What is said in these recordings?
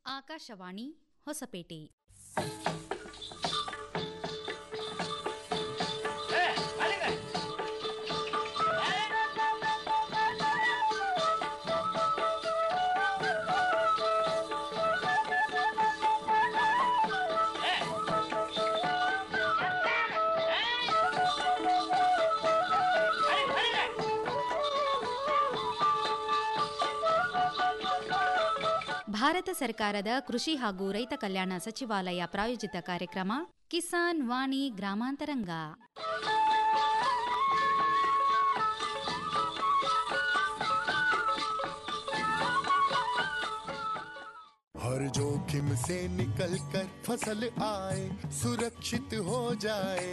ಆಕಾಶವಾಣಿ ಹೊಸಪೇಟೆ ಭಾರತ ಸರ್ಕಾರದ ಕೃಷಿ ಹಾಗೂ ರೈತ ಕಲ್ಯಾಣ ಸಚಿವಾಲಯ ಪ್ರಾಯೋಜಿತ ಕಾರ್ಯಕ್ರಮ ಕಿಸಾನ್ ವಾಣಿ ಗ್ರಾಮಾಂತರಂಗ हर जोखिम से निकल कर फसल आए सुरक्षित हो जाए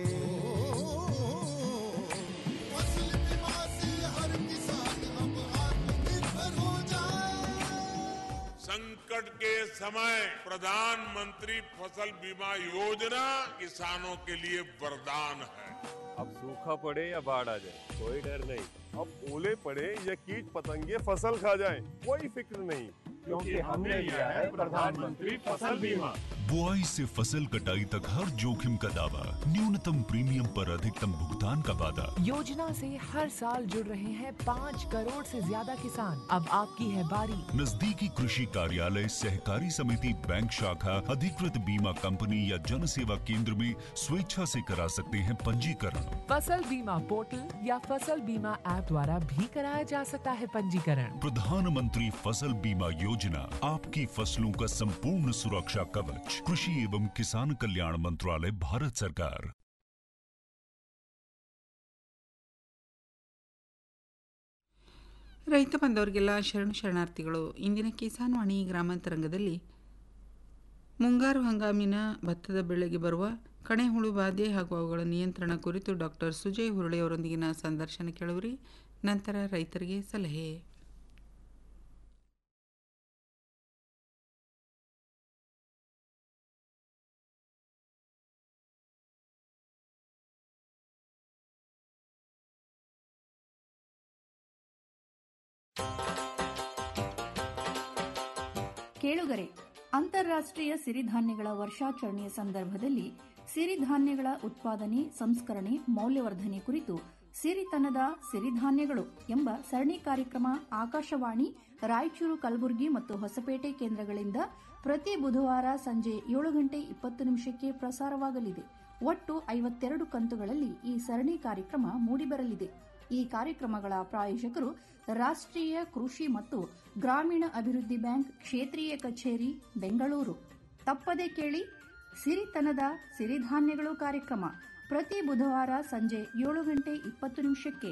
फसल बीमा से हर किसान अब आत्मनिर्भर हो जाए संकट के समय प्रधानमंत्री फसल बीमा योजना किसानों के लिए वरदान है अब सूखा पड़े या बाढ़ आ जाए कोई डर नहीं अब ओले पड़े या कीट पतंगे फसल खा जाए कोई फिक्र नहीं क्योंकि हमने लिया है प्रधानमंत्री फसल बीमा बुआई से फसल कटाई तक हर जोखिम का दावा न्यूनतम प्रीमियम पर अधिकतम भुगतान का वादा योजना से हर साल जुड़ रहे हैं पाँच करोड़ से ज्यादा किसान अब आपकी है बारी नजदीकी कृषि कार्यालय सहकारी समिति बैंक शाखा अधिकृत बीमा कंपनी या जन सेवा केंद्र में स्वेच्छा से करा सकते हैं पंजीकरण फसल बीमा पोर्टल या फसल बीमा ऐप द्वारा भी कराया जा सकता है पंजीकरण प्रधानमंत्री फसल बीमा योजना आपकी फसलों का संपूर्ण सुरक्षा कवच कृषि एवं किसान कल्याण मंत्रालय भारत सरकार ರೈತ ಬಂದವರಿಗೆಲ್ಲ ಶರಣು ಶರಣಾರ್ಥಿಗಳು ಇಂದಿನ ಕಿಸಾನ್ ವಾಣಿ ಗ್ರಾಮಾಂತರಂಗದಲ್ಲಿ ಮುಂಗಾರು ಹಂಗಾಮಿನ ಭತ್ತದ ಬೆಳೆಗೆ ಬರುವ ಕಣೆಹುಳು ಬಾಧೆ ಹಾಗೂ ಅವುಗಳ ನಿಯಂತ್ರಣ ಕುರಿತು ಡಾಕ್ಟರ್ ಸುಜಯ್ ಹುರುಳೆಯವರೊಂದಿಗಿನ ಸಂದರ್ಶನ ಕೇಳುವರಿ ನಂತರ ರೈತರಿಗೆ ಸಲಹೆ ಕೇಳುಗರೆ ಅಂತಾರಾಷ್ಟ್ರೀಯ ಸಿರಿಧಾನ್ಯಗಳ ವರ್ಷಾಚರಣೆಯ ಸಂದರ್ಭದಲ್ಲಿ ಸಿರಿಧಾನ್ಯಗಳ ಉತ್ಪಾದನೆ ಸಂಸ್ಕರಣೆ ಮೌಲ್ಯವರ್ಧನೆ ಕುರಿತು ಸಿರಿತನದ ಸಿರಿಧಾನ್ಯಗಳು ಎಂಬ ಸರಣಿ ಕಾರ್ಯಕ್ರಮ ಆಕಾಶವಾಣಿ ರಾಯಚೂರು ಕಲಬುರಗಿ ಮತ್ತು ಹೊಸಪೇಟೆ ಕೇಂದ್ರಗಳಿಂದ ಪ್ರತಿ ಬುಧವಾರ ಸಂಜೆ ಏಳು ಗಂಟೆ ಇಪ್ಪತ್ತು ನಿಮಿಷಕ್ಕೆ ಪ್ರಸಾರವಾಗಲಿದೆ ಒಟ್ಟು ಐವತ್ತೆರಡು ಕಂತುಗಳಲ್ಲಿ ಈ ಸರಣಿ ಕಾರ್ಯಕ್ರಮ ಮೂಡಿಬರಲಿದೆ ಈ ಕಾರ್ಯಕ್ರಮಗಳ ಪ್ರಾಯೋಜಕರು ರಾಷ್ಟ್ರೀಯ ಕೃಷಿ ಮತ್ತು ಗ್ರಾಮೀಣ ಅಭಿವೃದ್ಧಿ ಬ್ಯಾಂಕ್ ಕ್ಷೇತ್ರೀಯ ಕಚೇರಿ ಬೆಂಗಳೂರು ತಪ್ಪದೆ ಕೇಳಿ ಸಿರಿತನದ ಸಿರಿಧಾನ್ಯಗಳು ಕಾರ್ಯಕ್ರಮ ಪ್ರತಿ ಬುಧವಾರ ಸಂಜೆ ಏಳು ಗಂಟೆ ಇಪ್ಪತ್ತು ನಿಮಿಷಕ್ಕೆ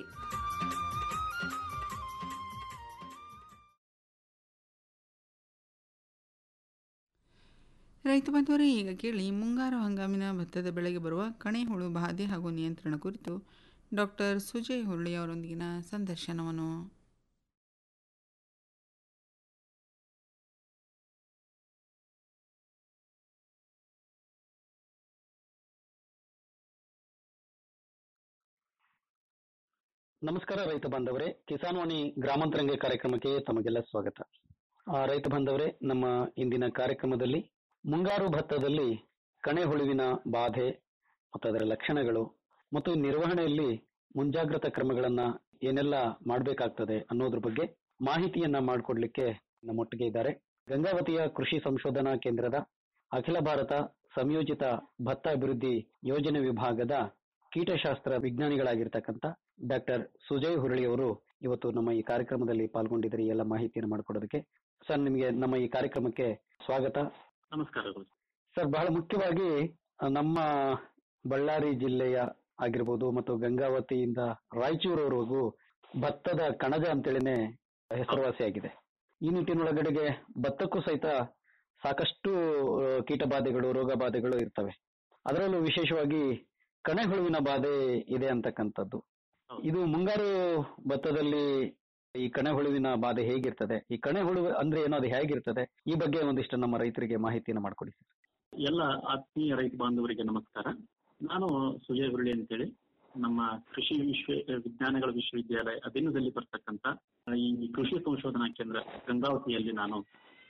ರೈತ ಬಂದವರೇ ಈಗ ಕೇಳಿ ಮುಂಗಾರು ಹಂಗಾಮಿನ ಭತ್ತದ ಬೆಳೆಗೆ ಬರುವ ಕಣೆಹುಳು ಬಾಧೆ ಹಾಗೂ ನಿಯಂತ್ರಣ ಕುರಿತು ಡಾಕ್ಟರ್ ಸುಜಯ್ ಹುರುಳಿಯವರೊಂದಿಗಿನ ಸಂದರ್ಶನವನ್ನು ನಮಸ್ಕಾರ ರೈತ ಬಾಂಧವರೇ ಕಿಸಾನ್ ವಾಣಿ ಗ್ರಾಮಾಂತರಂಗ ಕಾರ್ಯಕ್ರಮಕ್ಕೆ ತಮಗೆಲ್ಲ ಸ್ವಾಗತ ಆ, ರೈತ ಬಾಂಧವರೇ ನಮ್ಮ ಇಂದಿನ ಕಾರ್ಯಕ್ರಮದಲ್ಲಿ ಮುಂಗಾರು ಭತ್ತದಲ್ಲಿ ಕಣೆ ಹುಳುವಿನ ಬಾಧೆ ಮತ್ತು ಅದರ ಲಕ್ಷಣಗಳು ಮತ್ತು ನಿರ್ವಹಣೆಯಲ್ಲಿ ಮುಂಜಾಗ್ರತಾ ಕ್ರಮಗಳನ್ನ ಏನೆಲ್ಲ ಮಾಡಬೇಕಾಗ್ತದೆ ಅನ್ನೋದ್ರ ಬಗ್ಗೆ ಮಾಹಿತಿಯನ್ನ ಮಾಡಿಕೊಡ್ಲಿಕ್ಕೆ ನಮ್ಮೊಟ್ಟಿಗೆ ಇದ್ದಾರೆ ಗಂಗಾವತಿಯ ಕೃಷಿ ಸಂಶೋಧನಾ ಕೇಂದ್ರದ ಅಖಿಲ ಭಾರತ ಸಂಯೋಜಿತ ಭತ್ತ ಅಭಿವೃದ್ಧಿ ಯೋಜನೆ ವಿಭಾಗದ ಕೀಟಶಾಸ್ತ್ರ ವಿಜ್ಞಾನಿಗಳಾಗಿರ್ತಕ್ಕಂಥ ಡಾಕ್ಟರ್ ಸುಜಯ್ ಹುರಳಿ ಅವರು ಇವತ್ತು ನಮ್ಮ ಈ ಕಾರ್ಯಕ್ರಮದಲ್ಲಿ ಪಾಲ್ಗೊಂಡಿದ್ದಾರೆ ಈ ಎಲ್ಲ ಮಾಹಿತಿಯನ್ನು ಮಾಡಿಕೊಡೋದಕ್ಕೆ ಸರ್ ನಿಮಗೆ ನಮ್ಮ ಈ ಕಾರ್ಯಕ್ರಮಕ್ಕೆ ಸ್ವಾಗತ ನಮಸ್ಕಾರಗಳು ಸರ್ ಬಹಳ ಮುಖ್ಯವಾಗಿ ಆ, ನಮ್ಮ ಬಳ್ಳಾರಿ ಜಿಲ್ಲೆಯ ಆಗಿರ್ಬೋದು ಮತ್ತು ಗಂಗಾವತಿಯಿಂದ ರಾಯಚೂರವರೆಗೂ ಭತ್ತದ ಕಣಜ ಅಂತೇಳಿನೇ ಹೆಸರುವಾಸಿಯಾಗಿದೆ ಈ ನಿಟ್ಟಿನೊಳಗಡೆಗೆ ಭತ್ತಕ್ಕೂ ಸಹಿತ ಸಾಕಷ್ಟು ಆ, ಕೀಟಬಾಧೆಗಳು ರೋಗ ಬಾಧೆಗಳು ಇರ್ತವೆ ಅದರಲ್ಲೂ ವಿಶೇಷವಾಗಿ ಕಣೆಹುಳುವಿನ ಬಾಧೆ ಇದೆ ಅಂತಕ್ಕಂಥದ್ದು ಇದು ಮುಂಗಾರು ಭತ್ತದಲ್ಲಿ ಈ ಕಣೆಹುಳುವಿನ ಬಾಧೆ ಹೇಗಿರ್ತದೆ ಈ ಕಣೆಹುಳು ಅಂದ್ರೆ ಏನೋ ಅದು ಹೇಗಿರ್ತದೆ ಈ ಬಗ್ಗೆ ಒಂದಿಷ್ಟು ನಮ್ಮ ರೈತರಿಗೆ ಮಾಹಿತಿಯನ್ನು ಮಾಡಿಕೊಡಿ ಸರ್ ಎಲ್ಲ ಆತ್ಮೀಯ ರೈತ ಬಾಂಧವರಿಗೆ ನಮಸ್ಕಾರ ನಾನು ಸುಜಯ್ ಹುರುಳಿ ಅಂತೇಳಿ ನಮ್ಮ ಕೃಷಿ ವಿಶ್ವ ವಿಜ್ಞಾನಗಳ ವಿಶ್ವವಿದ್ಯಾಲಯ ಅಧೀನದಲ್ಲಿ ಬರ್ತಕ್ಕಂಥ ಈ ಕೃಷಿ ಸಂಶೋಧನಾ ಕೇಂದ್ರ ಗಂಗಾವತಿಯಲ್ಲಿ ನಾನು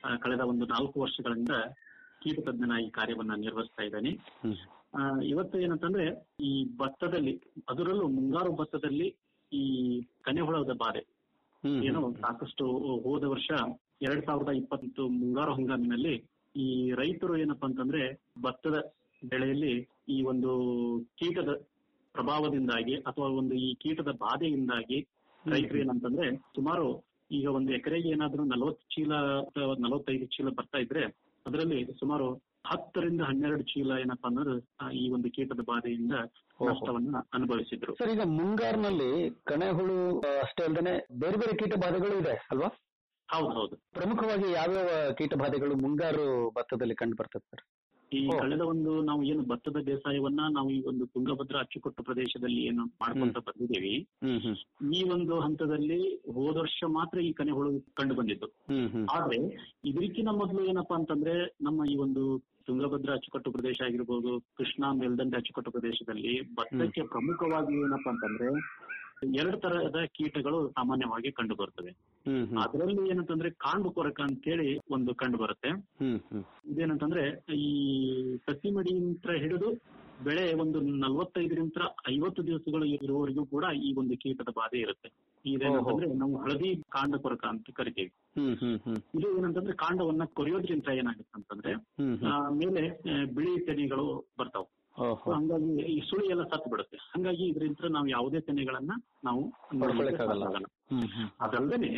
ಆ, ಕಳೆದ ಒಂದು ನಾಲ್ಕು ವರ್ಷಗಳಿಂದ ಕೀಟ ತಜ್ಞನಾಗಿ ಕಾರ್ಯವನ್ನ ನಿರ್ವಹಿಸ್ತಾ ಇದ್ದೇನೆ ಆ, ಇವತ್ತು ಏನಂತಂದ್ರೆ ಈ ಭತ್ತದಲ್ಲಿ ಅದರಲ್ಲೂ ಮುಂಗಾರು ಭತ್ತದಲ್ಲಿ ಈ ಕನೆಹುಳದ ಬಾಧೆ ಏನು ಸಾಕಷ್ಟು ಹೋದ ವರ್ಷ ಎರಡ್ ಸಾವಿರದ ಇಪ್ಪತ್ತು ಮುಂಗಾರು ಹಂಗಾಮಿನಲ್ಲಿ ಈ ರೈತರು ಏನಪ್ಪಾ ಅಂತಂದ್ರೆ ಭತ್ತದ ಬೆಳೆಯಲ್ಲಿ ಈ ಒಂದು ಕೀಟದ ಪ್ರಭಾವದಿಂದಾಗಿ ಅಥವಾ ಒಂದು ಈ ಕೀಟದ ಬಾಧೆಯಿಂದಾಗಿ ರೈತರು ಏನಂತಂದ್ರೆ ಸುಮಾರು ಈಗ ಒಂದು ಎಕರೆಗೆ ಏನಾದ್ರೂ ನಲವತ್ತು ಚೀಲ ಅಥವಾ ನಲವತ್ತೈದು ಚೀಲ ಬರ್ತಾ ಇದ್ರೆ ಅದರಲ್ಲಿ ಸುಮಾರು ಹತ್ತರಿಂದ ಹನ್ನೆರಡು ಚೀಲ ಏನಪ್ಪಾ ಅಂದ್ರೆ ಆ, ಈ ಒಂದು ಕೀಟದ ಬಾಧೆಯಿಂದ ನಷ್ಟವನ್ನ ಅನುಭವಿಸಿದ್ರು ಸರ್ ಈಗ ಮುಂಗಾರಿನಲ್ಲಿ ಕಣೆಹುಳು ಆ, ಅಷ್ಟೇ ಅಲ್ಲದೆ ಬೇರೆ ಬೇರೆ ಕೀಟ ಬಾಧೆಗಳು ಇದೆ ಅಲ್ವಾ ಹೌದು ಹೌದು ಪ್ರಮುಖವಾಗಿ ಯಾವ್ಯಾವ ಕೀಟ ಬಾಧೆಗಳು ಮುಂಗಾರು ಭತ್ತದಲ್ಲಿ ಕಂಡು ಬರ್ತದೆ ಸರ್ ಈ ಕಳೆದ ಒಂದು ನಾವು ಏನು ಭತ್ತದ ಬೇಸಾಯವನ್ನ ನಾವು ಈ ಒಂದು ತುಂಗಭದ್ರಾ ಅಚ್ಚುಕಟ್ಟು ಪ್ರದೇಶದಲ್ಲಿ ಏನು ಮಾಡ್ಕೊಂತ ಬಂದಿದ್ದೀವಿ ಹ್ಮ್ ಹ್ಮ್ ಈ ಒಂದು ಹಂತದಲ್ಲಿ ಹೋದ ವರ್ಷ ಮಾತ್ರ ಈ ಕನೆಹುಳು ಕಂಡು ಬಂದಿದ್ದು ಹ್ಮ್ ಹ್ಮ್ ಆದ್ರೆ ಇದಕ್ಕಿಂತ ಮೊದಲು ಏನಪ್ಪಾ ಅಂತಂದ್ರೆ ನಮ್ಮ ಈ ಒಂದು ತುಂಗಭದ್ರಾ ಅಚ್ಚುಕಟ್ಟು ಪ್ರದೇಶ ಆಗಿರ್ಬೋದು ಕೃಷ್ಣಾ ಮೇಲ್ದಂಡೆ ಅಚ್ಚುಕಟ್ಟು ಪ್ರದೇಶದಲ್ಲಿ ಭತ್ತಕ್ಕೆ ಪ್ರಮುಖವಾಗಿ ಏನಪ್ಪಾ ಅಂತಂದ್ರೆ ಎರಡು ತರಹದ ಕೀಟಗಳು ಸಾಮಾನ್ಯವಾಗಿ ಕಂಡು ಬರ್ತವೆ ಹ್ಮ್ ಹ್ಮ್ ಅದರಲ್ಲಿ ಏನಂತಂದ್ರೆ ಕಾಂಡು ಕೊರಕ ಅಂತೇಳಿ ಒಂದು ಕಂಡು ಬರುತ್ತೆ ಹ್ಮ್ ಹ್ಮ್ ಇದೇನಂತಂದ್ರೆ ಈ ಸಸಿ ಮಡಿಯಿಂದ ಹಿಡಿದು ಬೆಳೆ ಒಂದು ನಲವತ್ತೈದರಿಂದ ಐವತ್ತು ದಿವಸಗಳು ಇರುವವರೆಗೂ ಕೂಡ ಈ ಒಂದು ಕೀಟದ ಬಾಧೆ ಇರುತ್ತೆ ಇದೇನಂತಂದ್ರೆ ನಾವು ಹಳದಿ ಕಾಂಡ ಕೊರಕ ಅಂತ ಕರಿತೀವಿ ಹ್ಮ್ ಹ್ಮ್ ಹ್ಮ್ ಇದು ಏನಂತಂದ್ರೆ ಕಾಂಡವನ್ನ ಕೊರೆಯೋದ್ರಿಂದ ಏನಾಗುತ್ತೆ ಅಂತಂದ್ರೆ ಹ್ಮ್ ಆ, ಮೇಲೆ ಆ, ಬಿಳಿ ತೆನೆಗಳು ಬರ್ತಾವ ಓಹೋ ಹಂಗಾಗಿ ಈ ಸುಳಿ ಎಲ್ಲ ಸತ್ತು ಬಿಡುತ್ತೆ ಹಂಗಾಗಿ ಇದರಿಂದ ನಾವು ಯಾವುದೇ ತೆನೆಗಳನ್ನ ನಾವು ಪಡ್ಕೊಳಕ್ಕಾಗಲ್ಲ. ಆಗಲ್ಲ ಹ್ಮ್ ಹ್ಮ್ ಅದಲ್ಲದೆ